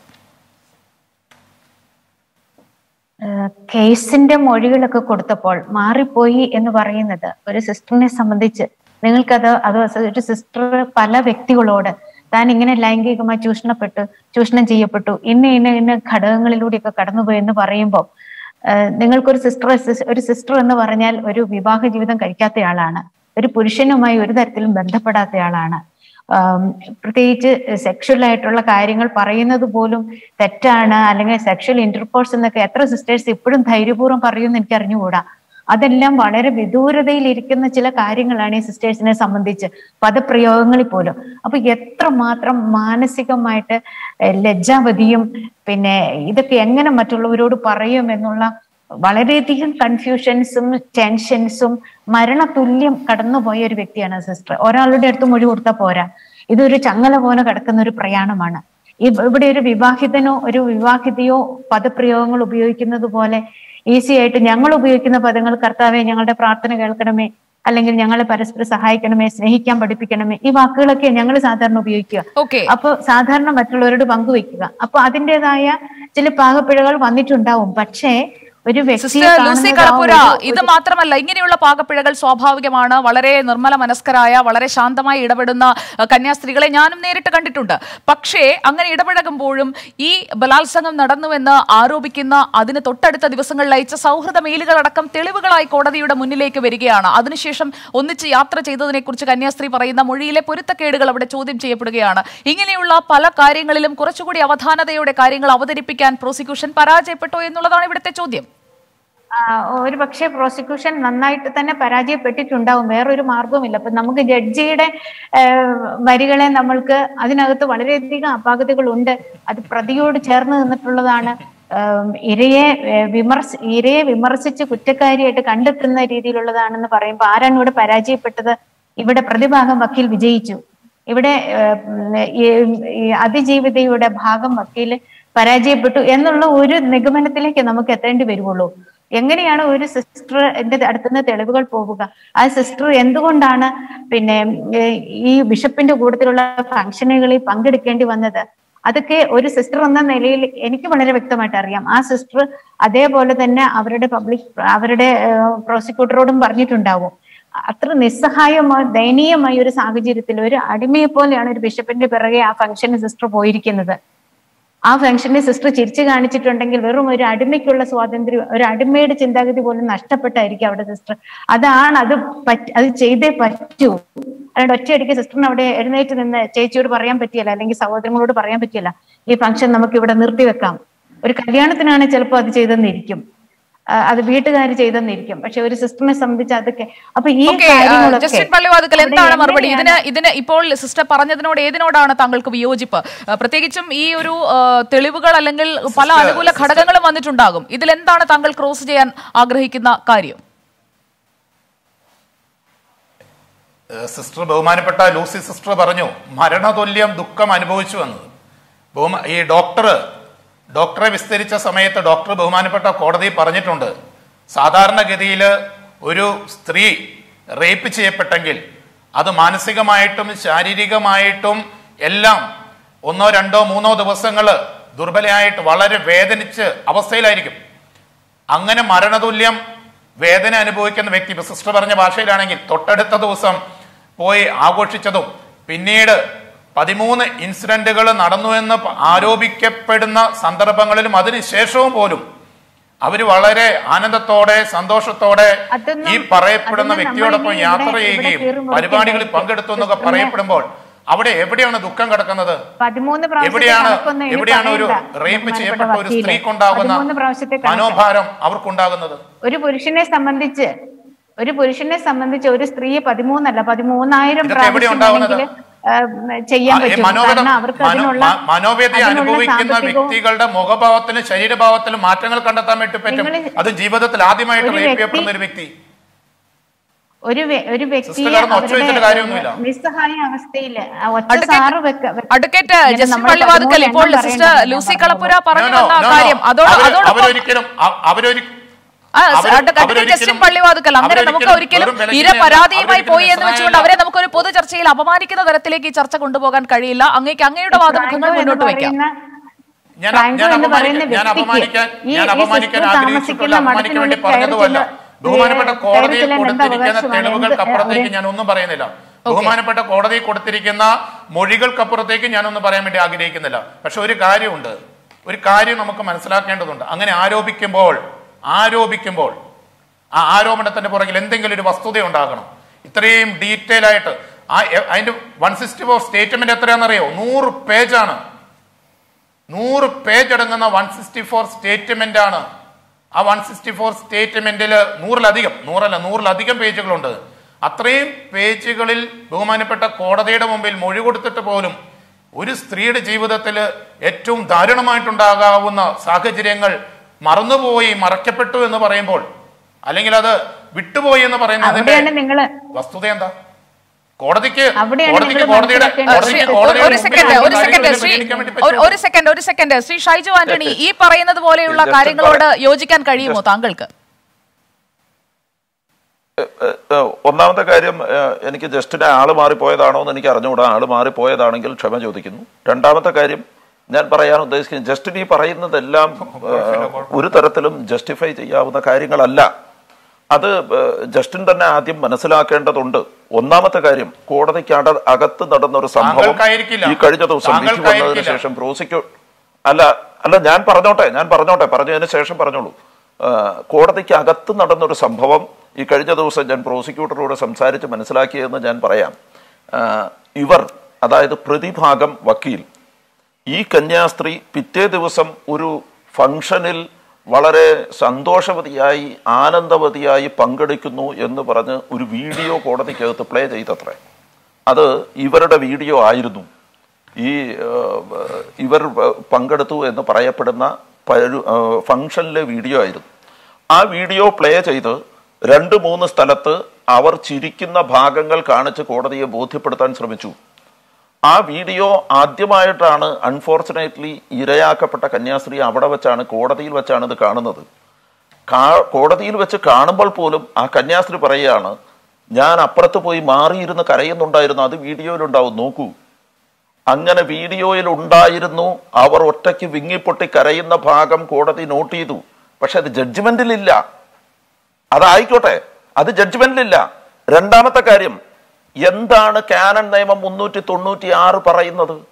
ഏഹ് കേസിന്റെ മൊഴികളൊക്കെ കൊടുത്തപ്പോൾ മാറിപ്പോയി എന്ന് പറയുന്നത് ഒരു സിസ്റ്ററിനെ സംബന്ധിച്ച് നിങ്ങൾക്കത് അത് ഒരു സിസ്റ്റർ പല വ്യക്തികളോട് താൻ ഇങ്ങനെ ലൈംഗികമായി ചൂഷണപ്പെട്ടു ചൂഷണം ചെയ്യപ്പെട്ടു ഇന്ന ഇന്ന ഇന്ന ഘടകങ്ങളിലൂടെയൊക്കെ കടന്നുപോയി എന്ന് പറയുമ്പോൾ ഏഹ് നിങ്ങൾക്കൊരു സിസ്റ്റർ ഒരു സിസ്റ്റർ എന്ന് പറഞ്ഞാൽ ഒരു വിവാഹ ജീവിതം കഴിക്കാത്തയാളാണ് ഒരു പുരുഷനുമായി ഒരു തരത്തിലും ബന്ധപ്പെടാത്തയാളാണ് ആം, പ്രത്യേകിച്ച് സെക്ഷൽ ആയിട്ടുള്ള കാര്യങ്ങൾ പറയുന്നത് പോലും തെറ്റാണ് അല്ലെങ്കിൽ സെക്ഷൽ ഇന്റർകോഴ്സ് എന്നൊക്കെ എത്ര സിസ്റ്റേഴ്സ് ഇപ്പോഴും ധൈര്യപൂർവ്വം പറയുമെന്ന് എനിക്ക് അറിഞ്ഞുകൂടാ അതെല്ലാം വളരെ വിദൂരതയിൽ ഇരിക്കുന്ന ചില കാര്യങ്ങളാണ് ഈ സിസ്റ്റേഴ്സിനെ സംബന്ധിച്ച് പദപ്രയോഗങ്ങളിൽ പോലും അപ്പൊ എത്രമാത്രം മാനസികമായിട്ട് ഏഹ്, ലജ്ജാവതിയും പിന്നെ ഇതൊക്കെ എങ്ങനെ മറ്റുള്ളവരോട് പറയും എന്നുള്ള വളരെയധികം കൺഫ്യൂഷൻസും ടെൻഷൻസും മരണതുല്യം കടന്നുപോയ ഒരു വ്യക്തിയാണ് സിസ്റ്റർ ഒരാളുടെ അടുത്ത് മൊഴി കൊടുത്താൽ പോരാ ഇതൊരു ചങ്ങല പോലെ കിടക്കുന്ന ഒരു പ്രയാണമാണ് ഇ- ഇവിടെ ഒരു വിവാഹിതനോ ഒരു വിവാഹിതയോ പദപ്രയോഗങ്ങൾ ഉപയോഗിക്കുന്നത് പോലെ ഈസി ആയിട്ട് ഞങ്ങൾ ഉപയോഗിക്കുന്ന പദങ്ങൾ കർത്താവെ ഞങ്ങളുടെ പ്രാർത്ഥന കേൾക്കണമേ അല്ലെങ്കിൽ ഞങ്ങളെ പരസ്പരം സഹായിക്കണമേ സ്നേഹിക്കാൻ പഠിപ്പിക്കണമേ ഈ വാക്കുകളൊക്കെ ഞങ്ങൾ സാധാരണ ഉപയോഗിക്കുക ഓക്കെ അപ്പൊ സാധാരണ മറ്റുള്ളവരോട് പങ്കുവെക്കുക അപ്പൊ അതിൻ്റെതായ ചില പാകപ്പിഴകൾ വന്നിട്ടുണ്ടാവും പക്ഷേ ഒരു വ്യക്തിയെ സിസ്റ്റർ ലൂസി കാണുന്നത് ആ കളപ്പുര ഒരു- ഇത് മാത്രമല്ല ഇങ്ങനെയുള്ള പാകപ്പിഴകൾ സ്വാഭാവികമാണ് വളരെ നിർമ്മല മനസ്കരായ വളരെ ശാന്തമായി ഇടപെടുന്ന അഹ്, കന്യാസ്ത്രീകളെ ഞാനും നേരിട്ട് കണ്ടിട്ടുണ്ട് പക്ഷേ അങ്ങനെ ഇടപഴകുമ്പോഴും ഈ ബലാത്സംഗം നടന്നുവെന്ന് ആരോപിക്കുന്ന അതിന് തൊട്ടടുത്ത ദിവസങ്ങളിൽ അയച്ച സൗഹൃദ മെയിലുകളടക്കം തെളിവുകളായി കോടതിയുടെ മുന്നിലേക്ക് വരികയാണ് അതിനുശേഷം ഒന്നിച്ച് യാത്ര ചെയ്തതിനെ കുറിച്ച് കന്യാസ്ത്രീ പറയുന്ന മൊഴിയിലെ പൊരുത്തക്കേടുകൾ അവിടെ ചോദ്യം ചെയ്യപ്പെടുകയാണ് ഇങ്ങനെയുള്ള പല കാര്യങ്ങളിലും കുറച്ചുകൂടി അവധാനതയോടെ കാര്യങ്ങൾ അവതരിപ്പിക്കാൻ പ്രോസിക്യൂഷൻ പരാജയപ്പെട്ടോ എന്നുള്ളതാണ് ഇവിടുത്തെ ചോദ്യം ആ, ഒരു പക്ഷേ പ്രോസിക്യൂഷൻ നന്നായിട്ട് തന്നെ പരാജയപ്പെട്ടിട്ടുണ്ടാവും വേറൊരു മാർഗവുമില്ല അപ്പൊ നമുക്ക് ജഡ്ജിയുടെ ഏഹ്, വരികളെ നമ്മൾക്ക് അതിനകത്ത് വളരെയധികം അപാകതകളുണ്ട് അത് പ്രതിയോട് ചേർന്ന് നിന്നിട്ടുള്ളതാണ് ഏഹ്, ഇരയെ ഏഹ്, വിമർശ ഇരയെ വിമർശിച്ച് കുറ്റക്കാരിയായിട്ട് കണ്ടെത്തുന്ന രീതിയിലുള്ളതാണെന്ന് പറയുമ്പോൾ ആരാണ് ഇവിടെ പരാജയപ്പെട്ടത് ഇവിടെ പ്രതിഭാഗം വക്കീൽ വിജയിച്ചു ഇവിടെ ഏഹ്, ഉം, ഈ ഈ അതിജീവിതയുടെ ഭാഗം വക്കീല് പരാജയപ്പെട്ടു എന്നുള്ള ഒരു നിഗമനത്തിലേക്ക് നമുക്ക് എത്തേണ്ടി വരുവുള്ളൂ എങ്ങനെയാണ് ഒരു സിസ്റ്റർ എന്റെ അടുത്തുനിന്ന് തെളിവുകൾ പോവുക ആ സിസ്റ്റർ എന്തുകൊണ്ടാണ് പിന്നെ ഏഹ്, ഈ ബിഷപ്പിന്റെ കൂട്ടത്തിലുള്ള ഫംഗ്ഷനുകളിൽ പങ്കെടുക്കേണ്ടി വന്നത് അതൊക്കെ ഒരു സിസ്റ്റർ എന്ന നിലയിൽ എനിക്ക് വളരെ വ്യക്തമായിട്ട് അറിയാം ആ സിസ്റ്റർ അതേപോലെ തന്നെ അവരുടെ പബ്ലിക് അവരുടെ പ്രോസിക്യൂട്ടറോടും പറഞ്ഞിട്ടുണ്ടാവും അത്ര നിസ്സഹായമായ ദയനീയമായ ഒരു സാഹചര്യത്തിൽ ഒരു അടിമയെ പോലെയാണ് ഒരു ബിഷപ്പിന്റെ പിറകെ ആ ഫംഗ്ഷന് സിസ്റ്റർ പോയിരിക്കുന്നത് ആ ഫംഗ്ഷനിൽ സിസ്റ്റർ ചിരിച്ചു കാണിച്ചിട്ടുണ്ടെങ്കിൽ വെറും ഒരു അടിമയ്ക്കുള്ള സ്വാതന്ത്ര്യം ഒരു അടിമയുടെ ചിന്താഗതി പോലും നഷ്ടപ്പെട്ടായിരിക്കും അവിടെ സിസ്റ്റർ അതാണ് അത് പറ്റ അത് ചെയ്തേ പറ്റൂ അല്ലാണ്ട് ഒറ്റയടിക്ക് സിസ്റ്ററിന് അവിടെ എഴുന്നേറ്റ് നിന്ന് ചേച്ചിയോട് പറയാൻ പറ്റിയല്ല അല്ലെങ്കിൽ സഹോദരങ്ങളോട് പറയാൻ പറ്റിയല്ല ഈ ഫംഗ്ഷൻ നമുക്ക് ഇവിടെ നിർത്തിവെക്കാം ഒരു കല്യാണത്തിനാണ് ചിലപ്പോൾ അത് ചെയ്തെന്നിരിക്കും ആ, അത് വീട്ടുകാർ ചെയ്തെന്നിരിക്കും പക്ഷെ ഒരു സിസ്റ്ററിനെ സംബന്ധിച്ച് അതൊക്കെ അപ്പൊ ഈ ഓക്കെ കാര്യങ്ങളൊക്കെ ജസ്റ്റിൻ പള്ളിവാതുക്കൽ അവിടെ എന്താണ് മറുപടി എങ്ങനെയാണ് ഇതിന് ഇതിന് ഇപ്പോൾ സിസ്റ്റർ പറഞ്ഞതിനോട് ഏതിനോടാണ് താങ്കൾക്ക് വിയോജിപ്പ് ആ, പ്രത്യേകിച്ചും ഈ ഒരു ആ, തെളിവുകൾ അല്ലെങ്കിൽ പല സിസ്റ്റർ, അനുകൂല ഘടകങ്ങളും വന്നിട്ടുണ്ടാകും ഇതിൽ എന്താണ് താങ്കൾ ക്രോസ് ചെയ്യാൻ ആഗ്രഹിക്കുന്ന കാര്യം ഏഹ് സിസ്റ്റർ ബഹുമാനപ്പെട്ട ലൂസി സിസ്റ്റർ പറഞ്ഞു മരണതുല്യം ദുഃഖം അനുഭവിച്ചു എന്നത് ബഹുമാ ഈ ഡോക്ടർ ഡോക്ടറെ വിസ്തരിച്ച സമയത്ത് ഡോക്ടർ ബഹുമാനപ്പെട്ട കോടതി പറഞ്ഞിട്ടുണ്ട് സാധാരണഗതിയിൽ ഒരു സ്ത്രീ റേപ്പ് ചെയ്യപ്പെട്ടെങ്കിൽ അത് മാനസികമായിട്ടും ശാരീരികമായിട്ടും എല്ലാം ഒന്നോ രണ്ടോ മൂന്നോ ദിവസങ്ങൾ ദുർബലയായിട്ട് വളരെ വേദനിച്ച് അവസ്ഥയിലായിരിക്കും അങ്ങനെ മരണതുല്യം വേദന അനുഭവിക്കുന്ന വ്യക്തി ഇപ്പൊ സിസ്റ്റർ പറഞ്ഞ ഭാഷയിലാണെങ്കിൽ തൊട്ടടുത്ത ദിവസം പോയി ആഘോഷിച്ചതും പിന്നീട് പതിമൂന്ന് ഇൻസിഡന്റുകൾ നടന്നു എന്ന് പ- ആരോപിക്കപ്പെടുന്ന സന്ദർഭങ്ങളിലും അതിനുശേഷവും പോലും അവര് വളരെ ആനന്ദത്തോടെ സന്തോഷത്തോടെ അതൊന്നും- ഈ പറയപ്പെടുന്ന അതൊന്നും വ്യക്തിയോടൊപ്പം നമ്മളിനി യാത്ര ഇവിടെ- ഇവിടെ ചെയ്യുകയും കീറുമുറിക്കാൻ പരിപാടികളിൽ ആയിരിക്കും. പങ്കെടുത്തു എന്നൊക്കെ സിസ്റ്ററിനെ- പറയപ്പെടുമ്പോൾ അവിടെ എവിടെയാണ് ദുഃഖം കിടക്കുന്നത് പതിമൂന്ന് പ്രാവശ്യത്തെ എവിടെയാണ് കണക്കൊന്നും ഇനി എവിടെയാണ് ഒരു പറയണ്ട. റേപ്പ് ബഹുമാനപ്പെട്ട ചെയ്യപ്പെട്ട ഒരു വക്കീലെ. സ്ത്രീക്കുണ്ടാകുന്ന പതിമൂന്ന് പ്രാവശ്യത്തെ കണക്ക്. മനോഭാരം അവർക്കുണ്ടാകുന്നത് ഒരു പുരുഷനെ സംബന്ധിച്ച് ഒരു പുരുഷനെ സംബന്ധിച്ച് ഒരു സ്ത്രീയെ പതിമൂന്നല്ല പതിമൂന്നായിരം ഇതൊക്കെ എവിടെ പ്രാവശ്യം ഉണ്ടാവുന്നത്? വേണമെങ്കിൽ, ആ, ചെയ്യാൻ ആ, ഈ പറ്റും മനോവേദ കാരണം അവർക്ക് മനോ- അതിനുള്ള മ- മനോവേദന അതിനുള്ള അനുഭവിക്കുന്ന സാമ്പത്തികവും വ്യക്തികളുടെ മുഖഭാവത്തിലും ശരീരഭാവത്തിലും മാറ്റങ്ങൾ കണ്ടെത്താൻ വേണ്ടി പറ്റും നിങ്ങള് അത് ജീവിതത്തിൽ ആദ്യമായിട്ട് ഒരു റേപ്പ് വ്യക്തി- ചെയ്യപ്പെടുന്ന ഒരു വ്യക്തി ഒരു വ്യ- ഒരു വ്യക്തിയെ സിസ്റ്റർ കിടന്ന് ഒച്ച വെച്ചിട്ട് കാര്യമൊന്നുമില്ല. അവരുടെ നിസ്സഹായ അവസ്ഥയിൽ ഒറ്റ അഡ്വക്കേറ്റ്- സാറ് വെക്ക വെക്ക- അഡ്വക്കേറ്റ് ഇങ്ങനെ ജസ്റ്റിൻ നമ്മൾ പള്ളിവാതുക്കൽ പതിമൂന്ന് ഇപ്പോൾ എണ്ണം സിസ്റ്റർ പറയണ്ട ലൂസി ഞാൻ കളപ്പുര പറഞ്ഞത്. പറഞ്ഞു No, no, വന്ന no, no. കാര്യം അതോട് അവര് അതോടൊപ്പം അവരൊരിക്കലും അ- അവരൊരി ആ, അവര് അഡ്വക്കേറ്റ് അവരൊരിക്കലും- ജസ്റ്റിൻ പള്ളിവാതുക്കൽ അങ്ങനെ നമുക്ക് അവരൊരിക്കലും ഒരിക്കലും വെറും വിലക്കിനെ ഇര അല്ല, പരാതിയുമായി അവരൊരിക്കലും പോയി എന്ന് വെച്ചുകൊണ്ട് നിസ്സഹായരല്ല. അവരെ നമുക്കൊരു പൊതു ചർച്ചയിൽ അപമാനിക്കുന്ന തരത്തിലേക്ക് ഈ ചർച്ച കൊണ്ടുപോകാൻ കഴിയില്ല അങ്ങേക്ക് അങ്ങയുടെ വാദമുഖങ്ങൾ ഫ്രാങ്കോ എന്ന് മുന്നോട്ട് വെക്കാം പറയുന്ന ഞാൻ ഫ്രാങ്കോ ഞാൻ എന്ന് അപമാനിക്കാൻ പറയുന്ന ഞാൻ വ്യക്തിക്ക് അപമാനിക്കാൻ ഈ- ഞാൻ ഈ അപമാനിക്കാൻ സിസ്റ്റർ ആഗ്രഹിച്ചിട്ടുള്ള താമസിക്കുന്ന അപമാനിക്കാൻ വേണ്ടി മഠത്തിനുള്ളിൽ പറഞ്ഞതുമല്ല കയറി ചെല്ല് ബഹുമാനപ്പെട്ട കയറി കോടതിയിൽ ചെല്ലാൻ എന്താ കൊടുത്തിരിക്കുന്ന അവകാശമാണ്? തെളിവുകൾക്കപ്പുറത്തേക്ക് എന്ത് ഞാൻ ഒന്നും പറയുന്നില്ല ബഹുമാനപ്പെട്ട കോടതിയിൽ കൊടുത്തിരിക്കുന്ന മൊഴികൾക്കപ്പുറത്തേക്ക് ഞാനൊന്നും പറയാൻ വേണ്ടി ആഗ്രഹിക്കുന്നില്ല പക്ഷെ ഒരു കാര്യമുണ്ട് ഒരു കാര്യം നമുക്ക് മനസ്സിലാക്കേണ്ടതുണ്ട് അങ്ങനെ ആരോപിക്കുമ്പോൾ ആരോപിക്കുമ്പോൾ ആ ആരോപണത്തിന്റെ പുറകിൽ എന്തെങ്കിലും ഒരു വസ്തുത ഉണ്ടാകണം ഇത്രയും ഡീറ്റെയിൽ ആയിട്ട് ആ എ- അതിന്റെ വൺ സിക്സ്റ്റി ഫോർ സ്റ്റേറ്റ്മെന്റ് എത്രയാണെന്നറിയോ നൂറ് പേജാണ് നൂറ് പേജ് അടങ്ങുന്ന വൺ സിക്സ്റ്റി ഫോർ സ്റ്റേറ്റ്മെന്റ് ആണ് ആ വൺ സിക്സ്റ്റി ഫോർ സ്റ്റേറ്റ്മെന്റിൽ നൂറിലധികം നൂറല്ല നൂറിലധികം പേജുകളുണ്ട് അത്രയും പേജുകളിൽ ബഹുമാനപ്പെട്ട കോടതിയുടെ മുമ്പിൽ മൊഴി കൊടുത്തിട്ട് പോലും ഒരു സ്ത്രീയുടെ ജീവിതത്തിൽ ഏറ്റവും ദാരുണമായിട്ടുണ്ടാകാവുന്ന സാഹചര്യങ്ങൾ മറന്നുപോയി മറയ്ക്കപ്പെട്ടു എന്ന് പറയുമ്പോൾ അല്ലെങ്കിൽ അത് വിട്ടുപോയി എന്ന് പറയുന്നതിന്റെ അവിടെയാണ് നിങ്ങള് വസ്തുത എന്താ കോടതിക്ക് അവിടെയാണ് കോടതിക്ക് നിങ്ങൾ കോടതിയുടെ മനസ്സിലാക്കേണ്ടത്. കോടതിക്ക് ശ്രീ- കോടതിയുടെ ഒരു മുമ്പിൽ സെക്കൻഡ് വരുന്ന ഒരു സെക്കൻഡ് കാര്യങ്ങളിൽ ശ്രീ പരിഗണിക്കാൻ വേണ്ടി ഒരു- പറ്റുമോ? ഒരു സെക്കൻഡ് ഒരു സെക്കൻഡ് ശ്രീ ഷൈജു ആന്റണി ഈ പറയുന്നത് പോലെയുള്ള Just കാര്യങ്ങളോട് പറയാം. യോജിക്കാൻ കഴിയുമോ താങ്കൾക്ക് ഏഹ് ഏഹ് ഒന്നാമത്തെ കാര്യം ഏഹ് എനിക്ക് ജസ്റ്റിനെ ആള് മാറിപ്പോയതാണോ എന്ന് എനിക്ക് അറിഞ്ഞുകൂടാ ആള് മാറിപ്പോയതാണെങ്കിൽ ക്ഷമ ചോദിക്കുന്നു രണ്ടാമത്തെ കാര്യം ഞാൻ പറയാൻ ഉദ്ദേശിക്കുന്നത് ജസ്റ്റിൻ ഈ പറയുന്നതെല്ലാം ഏഹ്, ഒരു തരത്തിലും ജസ്റ്റിഫൈ ചെയ്യാവുന്ന കാര്യങ്ങളല്ല അത് ഏഹ്, ജസ്റ്റിൻ തന്നെ ആദ്യം മനസ്സിലാക്കേണ്ടതുണ്ട് ഒന്നാമത്തെ കാര്യം കോടതിക്ക് അട അകത്ത് നടന്ന ഒരു സംഭവം താങ്കൾക്കായിരിക്കില്ല. ഈ കഴിഞ്ഞ ദിവസം വിധി വന്നതിന് താങ്കൾക്കായിരിക്കില്ല. ശേഷം പ്രോസിക്യൂ അല്ല അല്ല ഞാൻ പറഞ്ഞോട്ടെ ഞാൻ പറഞ്ഞോട്ടെ പറഞ്ഞതിന് ശേഷം പറഞ്ഞോളൂ ആ, കോടതിക്ക് അകത്ത് നടന്നൊരു സംഭവം ഈ കഴിഞ്ഞ ദിവസം ഞാൻ പ്രോസിക്യൂട്ടറോട് സംസാരിച്ച് മനസ്സിലാക്കിയതെന്ന് ഞാൻ പറയാം ആ, ഇവർ അതായത് പ്രതിഭാഗം വക്കീൽ ഈ കന്യാസ്ത്രീ പിറ്റേ ദിവസം ഒരു ഫംഗ്ഷനിൽ വളരെ സന്തോഷവതിയായി ആനന്ദവതിയായി പങ്കെടുക്കുന്നു എന്ന് പറഞ്ഞ് ഒരു വീഡിയോ കോടതിക്കകത്ത് പ്ലേ ചെയ്തത്രേ അത് ഇവരുടെ വീഡിയോ ആയിരുന്നു ഈ ഏഹ്, ഇവർ പങ്കെടുത്തു എന്ന് പറയപ്പെടുന്ന പരു- ഏഹ്, ഫംഗ്ഷനിലെ വീഡിയോ ആയിരുന്നു ആ വീഡിയോ പ്ലേ ചെയ്ത് രണ്ട് മൂന്ന് സ്ഥലത്ത് അവർ ചിരിക്കുന്ന ഭാഗങ്ങൾ കാണിച്ച് കോടതിയെ ബോധ്യപ്പെടുത്താൻ ശ്രമിച്ചു ആ വീഡിയോ ആദ്യമായിട്ടാണ് അൺഫോർച്ചുനേറ്റ്ലി ഇരയാക്കപ്പെട്ട കന്യാസ്ത്രീ അവിടെ വെച്ചാണ് കോടതിയിൽ വെച്ചാണ് ഇത് കാണുന്നത് കാ- കോടതിയിൽ വെച്ച് കാണുമ്പോൾ പോലും ആ കന്യാസ്ത്രീ പറയുകയാണ് ഞാൻ അപ്പുറത്ത് പോയി മാറിയിരുന്ന് കരയുന്നുണ്ടായിരുന്നു അത് വീഡിയോയിലുണ്ടാവും നോക്കൂ അങ്ങനെ വീഡിയോയിൽ ഉണ്ടായിരുന്നു അവർ ഒറ്റയ്ക്ക് വിങ്ങിപ്പൊട്ടി കരയുന്ന ഭാഗം കോടതി നോട്ട് ചെയ്തു പക്ഷെ അത് ജഡ്ജ്മെന്റിലില്ല അതായിക്കോട്ടെ അത് ജഡ്ജ്മെന്റിലില്ല രണ്ടാമത്തെ കാര്യം എന്താണ് കാനൺ നിയമം മുന്നൂറ്റി തൊണ്ണൂറ്റി ആറ് പറയുന്നത്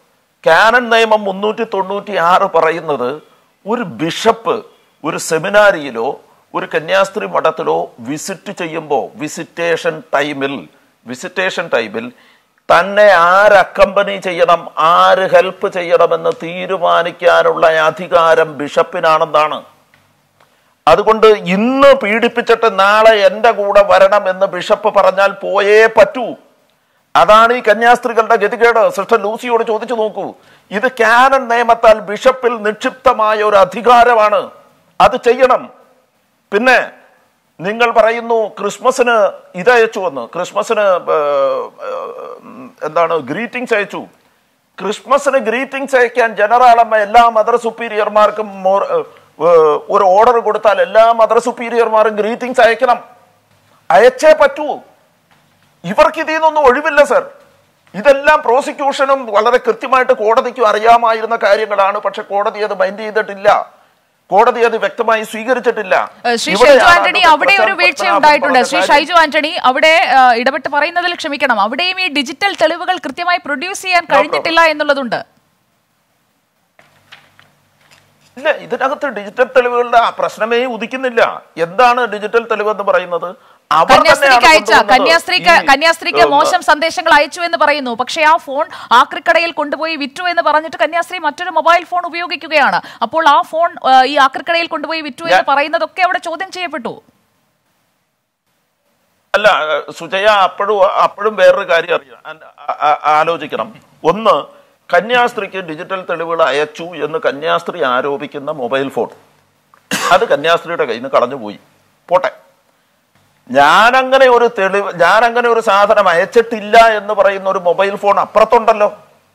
കാനൻ നിയമം മുന്നൂറ്റി തൊണ്ണൂറ്റി ആറ് പറയുന്നത് ഒരു ബിഷപ്പ് ഒരു സെമിനാരിയിലോ ഒരു കന്യാസ്ത്രീ മഠത്തിലോ വിസിറ്റ് ചെയ്യുമ്പോൾ വിസിറ്റേഷൻ ടൈമിൽ വിസിറ്റേഷൻ ടൈമിൽ തന്നെ ആര് അക്കമ്പനി ചെയ്യണം ആര് ഹെൽപ്പ് ചെയ്യണമെന്ന് തീരുമാനിക്കാനുള്ള അധികാരം ബിഷപ്പിനാണെന്നാണ് അതുകൊണ്ട് ഇന്ന് പീഡിപ്പിച്ചിട്ട് നാളെ എന്റെ കൂടെ വരണം എന്ന് ബിഷപ്പ് പറഞ്ഞാൽ പോയേ പറ്റൂ അതാണ് ഈ കന്യാസ്ത്രീകളുടെ ഗതികേട് സിസ്റ്റർ ലൂസിയോട് ചോദിച്ചു നോക്കൂ ഇത് കാനൻ നിയമത്താൽ ബിഷപ്പിൽ നിക്ഷിപ്തമായ ഒരു അധികാരമാണ് അത് ചെയ്യണം പിന്നെ നിങ്ങൾ പറയുന്നു ക്രിസ്മസിന് ഇതയച്ചു എന്ന് ക്രിസ്മസിന് ഏർ, ഏർ, എന്താണ് ഗ്രീറ്റിംഗ്സ് അയച്ചു ക്രിസ്മസിന് ഗ്രീറ്റിംഗ്സ് അയക്കാൻ ജനറാളമ്മ എല്ലാ മദർ സുപ്പീരിയർമാർക്കും മോർ- ഏർ, ഏർ, ഒരു ഓർഡർ കൊടുത്താൽ എല്ലാ മദർ സുപ്പീരിയർമാരും ഗ്രീറ്റിംഗ്സ് അയക്കണം അയച്ചേ പറ്റൂ ഇവർക്ക് ഇതിൽ നിന്നൊന്നും ഒഴിവില്ല സർ ഇതെല്ലാം പ്രോസിക്യൂഷനും വളരെ കൃത്യമായിട്ട് കോടതിക്കും അറിയാമായിരുന്ന കാര്യങ്ങളാണ് പക്ഷെ കോടതി അത് മൈൻഡ് ചെയ്തിട്ടില്ല കോടതി അത് വ്യക്തമായി സ്വീകരിച്ചിട്ടില്ല ഏഹ് ശ്രീ ഇവിടെയാണ് ഷൈജു ആന്റണി ഡോക്ടർ അവിടെ ഒരു പ്രശാന്ത് വീഴ്ച പത്മനാഭൻ ഉണ്ടായിട്ടുണ്ട് പറഞ്ഞ ശ്രീ കാര്യം. ഷൈജു ആന്റണി അവിടെ ഏഹ്, ഇടപെട്ട് പറയുന്നതിൽ ക്ഷമിക്കണം അവിടെയും ഈ ഡിജിറ്റൽ തെളിവുകൾ കൃത്യമായി പ്രൊഡ്യൂസ് ചെയ്യാൻ കഴിഞ്ഞിട്ടില്ല എന്നുള്ളതുണ്ട് ഇല്ല ഇതിനകത്ത് ഡിജിറ്റൽ തെളിവുകളുടെ ആ പ്രശ്നമേ ഉദിക്കുന്നില്ല എന്താണ് ഡിജിറ്റൽ തെളിവ് എന്ന് പറയുന്നത് അവർ കന്യാസ്ത്രീക്ക് തന്നെയാണ് അയച്ച കൊണ്ടുവന്നത്. കന്യാസ്ത്രീക്ക് ഈ, കന്യാസ്ത്രീക്ക് ഏഹ്, മോശം സന്ദേശങ്ങൾ അയച്ചു എന്ന് പറയുന്നു പക്ഷേ ആ ഫോൺ ആക്രിക്കടയിൽ കൊണ്ടുപോയി വിറ്റു എന്ന് പറഞ്ഞിട്ട് കന്യാസ്ത്രീ മറ്റൊരു മൊബൈൽ ഫോൺ ഉപയോഗിക്കുകയാണ് അപ്പോൾ ആ ഫോൺ ഏഹ്, ഈ ആക്രിക്കടയിൽ കൊണ്ടുപോയി വിറ്റു എന്ന് ഞാൻ- പറയുന്നതൊക്കെ അവിടെ ചോദ്യം ചെയ്യപ്പെട്ടു അല്ല ഏഹ്, സുജയ അപ്പോഴും അപ്പോഴും വേറൊരു കാര്യം അറിയാം ആ- ആ- ആലോചിക്കണം ഒന്ന് കന്യാസ്ത്രീക്ക് ഡിജിറ്റൽ തെളിവുകൾ അയച്ചു എന്ന് കന്യാസ്ത്രീ ആരോപിക്കുന്ന മൊബൈൽ ഫോൺ അത് കന്യാസ്ത്രീയുടെ കയ്യിൽ നിന്ന് കളഞ്ഞുപോയി പോട്ടെ ഞാൻ അങ്ങനെ ഒരു തെളിവ് ഞാൻ അങ്ങനെ ഒരു സാധനം അയച്ചിട്ടില്ല എന്ന് പറയുന്ന ഒരു മൊബൈൽ ഫോൺ അപ്പുറത്തുണ്ടല്ലോ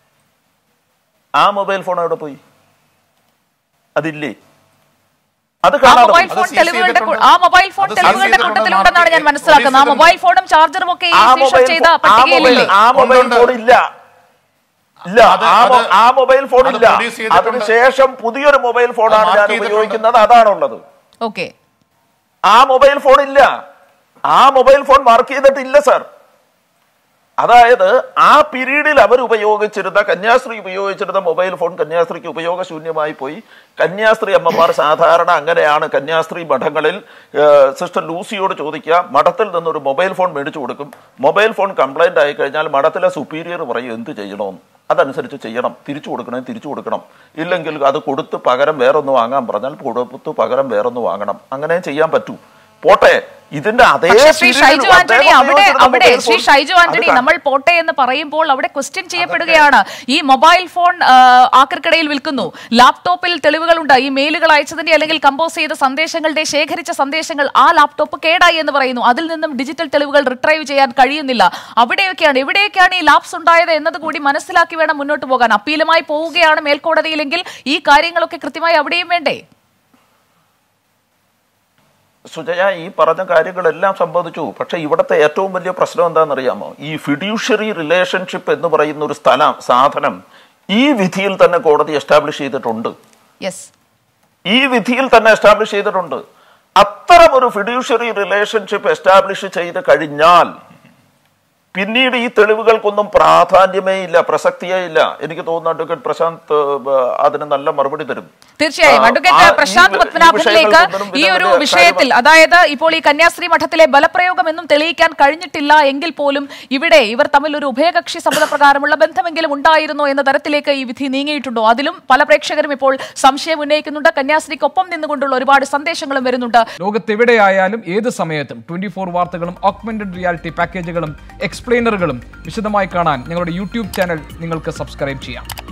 ആ മൊബൈൽ ഫോൺ എവിടെ പോയി അതില്ലേ അത് ആ കാണാതെ മൊബൈൽ പോയി. ഫോൺ അത് seize തെളിവുകളുടെ കൂ- ചെയ്തിട്ടുണ്ട്. ആ മൊബൈൽ ഫോൺ അത് seize തെളിവുകളുടെ ചെയ്തിട്ടുണ്ട് കൂട്ടത്തിലുണ്ടെന്നാണ് ഞാൻ മാർക്ക് മനസ്സിലാക്കുന്നത് ആ പോലീസ് മൊബൈൽ ഫോണും ചാർജറും ഒക്കെ ഈ ആ സീഷർ മൊബൈൽ ചെയ്ത ഫോ- ആ പട്ടികയിലില്ലേ മൊബൈൽ- ആ മൊബൈൽ ഉണ്ട്. ഫോൺ ഇല്ല ഇല്ല അത് ആ മൊ- അത് ആ മൊബൈൽ ഫോൺ അത് ഇല്ല produce ചെയ്തിട്ടുണ്ട്. അതിനുശേഷം പുതിയൊരു മൊബൈൽ ഫോണാണ് അത് ഞാൻ mark ചെയ്തിട്ടുണ്ട്. ഉപയോഗിക്കുന്നത് അതാണുള്ളത് ഓക്കെ ആ മൊബൈൽ ഫോൺ ഇല്ല ആ മൊബൈൽ ഫോൺ മാർക്ക് ചെയ്തിട്ടില്ല സർ അതായത് ആ പീരീഡിൽ അവർ ഉപയോഗിച്ചിരുന്ന കന്യാസ്ത്രീ ഉപയോഗിച്ചിരുന്ന മൊബൈൽ ഫോൺ കന്യാസ്ത്രീക്ക് ഉപയോഗശൂന്യമായി പോയി കന്യാസ്ത്രീ അമ്മമാർ സാധാരണ അങ്ങനെയാണ് കന്യാസ്ത്രീ മഠങ്ങളിൽ ഏഹ്, സിസ്റ്റർ ലൂസിയോട് ചോദിക്കുക മഠത്തിൽ നിന്നൊരു മൊബൈൽ ഫോൺ മേടിച്ചു കൊടുക്കും മൊബൈൽ ഫോൺ കംപ്ലൈന്റ് ആയി കഴിഞ്ഞാൽ മഠത്തിലെ സുപ്പീരിയർ പറയും എന്ത് ചെയ്യണമെന്ന് അതനുസരിച്ച് ചെയ്യണം തിരിച്ചു കൊടുക്കണേ തിരിച്ചു കൊടുക്കണം ഇല്ലെങ്കിൽ അത് കൊടുത്ത് പകരം വേറൊന്ന് വാങ്ങാൻ പറഞ്ഞാൽ കൊടുത്ത് പകരം വേറൊന്ന് വാങ്ങണം അങ്ങനെ ചെയ്യാൻ പറ്റൂ പോട്ടെ ഇതിന്റെ അതേ പക്ഷേ ശ്രീ period ൽ ഷൈജു ആന്റണി അദ്ദേഹം അവിടെ ഉപയോഗിച്ചിരുന്ന അവിടെ mobile ശ്രീ phone- ഷൈജു ആന്റണി അത് നമ്മൾ പോട്ടെ എന്ന് പറയുമ്പോൾ അവിടെ ക്വസ്റ്റ്യൻ ചെയ്യപ്പെടുകയാണ് ഈ മൊബൈൽ ഫോൺ ആ, ആക്രിക്കടയിൽ വിൽക്കുന്നു ലാപ്ടോപ്പിൽ തെളിവുകളുണ്ട് ഈ മെയിലുകൾ അയച്ചതിന്റെ അല്ലെങ്കിൽ കമ്പോസ് ചെയ്ത സന്ദേശങ്ങളുടെ ശേഖരിച്ച സന്ദേശങ്ങൾ ആ ലാപ്ടോപ്പ് കേടായി എന്ന് പറയുന്നു അതിൽ നിന്നും ഡിജിറ്റൽ തെളിവുകൾ റിട്രൈവ് ചെയ്യാൻ കഴിയുന്നില്ല അവിടെയൊക്കെയാണ് എവിടെയൊക്കെയാണ് ഈ ലാപ്സ് ഉണ്ടായത് എന്നത് കൂടി മനസ്സിലാക്കി വേണം മുന്നോട്ട് പോകാൻ അപ്പീലുമായി പോവുകയാണ് മേൽക്കോടതിയിലെങ്കിൽ ഈ കാര്യങ്ങളൊക്കെ കൃത്യമായി അവിടെയും വേണ്ടേ സുജയ ഈ പറഞ്ഞ കാര്യങ്ങളെല്ലാം സംബന്ധിച്ചു പക്ഷെ ഇവിടുത്തെ ഏറ്റവും വലിയ പ്രശ്നം എന്താണെന്നറിയാമോ ഈ ഫിഡ്യൂഷ്യറി റിലേഷൻഷിപ്പ് എന്ന് പറയുന്ന ഒരു സ്ഥലം സാധനം ഈ വിധിയിൽ തന്നെ കോടതി എസ്റ്റാബ്ലിഷ് ചെയ്തിട്ടുണ്ട് യെസ് ഈ വിധിയിൽ തന്നെ എസ്റ്റാബ്ലിഷ് ചെയ്തിട്ടുണ്ട് അത്തരം ഒരു ഫിഡ്യൂഷ്യറി റിലേഷൻഷിപ്പ് എസ്റ്റാബ്ലിഷ് ചെയ്ത് കഴിഞ്ഞാൽ പിന്നീട് ഈ തെളിവുകൾക്കൊന്നും പ്രാധാന്യമേ ഇല്ല പ്രസക്തിയേ ഇല്ല എനിക്ക് തോന്നുന്നു അഡ്വക്കേറ്റ് പ്രശാന്ത് ഏഹ്, അതിന് നല്ല മറുപടി തരും തീർച്ചയായും ആ, അഡ്വക്കേറ്റ് ആ, ഈ പ്രശാന്ത് വി- ഈ പത്മനാഭനിലേക്ക് വിഷയങ്ങൾക്കൊന്നും ഈ പിന്നെ ഒരു വലിയ വിഷയത്തിൽ അതായത് ഇപ്പോൾ ഈ കന്യാസ്ത്രീ മഠത്തിലെ ബലപ്രയോഗം എന്നും തെളിയിക്കാൻ കഴിഞ്ഞിട്ടില്ല എങ്കിൽ പോലും ഇവിടെ ഇവർ തമ്മിൽ ഒരു ഉഭയകക്ഷി സമ്മതപ്രകാരമുള്ള ബന്ധമെങ്കിലും ഉണ്ടായിരുന്നോ എന്ന തരത്തിലേക്ക് ഈ വിധി നീങ്ങിയിട്ടുണ്ടോ അതിലും പല പ്രേക്ഷകരും ഇപ്പോൾ സംശയം ഉന്നയിക്കുന്നുണ്ട് കന്യാസ്ത്രീക്കൊപ്പം നിന്നുകൊണ്ടുള്ള ഒരുപാട് സന്ദേശങ്ങളും വരുന്നുണ്ട് ലോകത്തെവിടെയായാലും ഏത് സമയത്തും ട്വന്റി ഫോർ വാർത്തകളും ഓഗ്മെന്റഡ് റിയാലിറ്റി പാക്കേജുകളും എക്സ്പ്ലെയിനറുകളും വിശദമായി കാണാൻ ഞങ്ങളുടെ യൂട്യൂബ് ചാനൽ നിങ്ങൾക്ക് സബ്സ്ക്രൈബ് ചെയ്യാം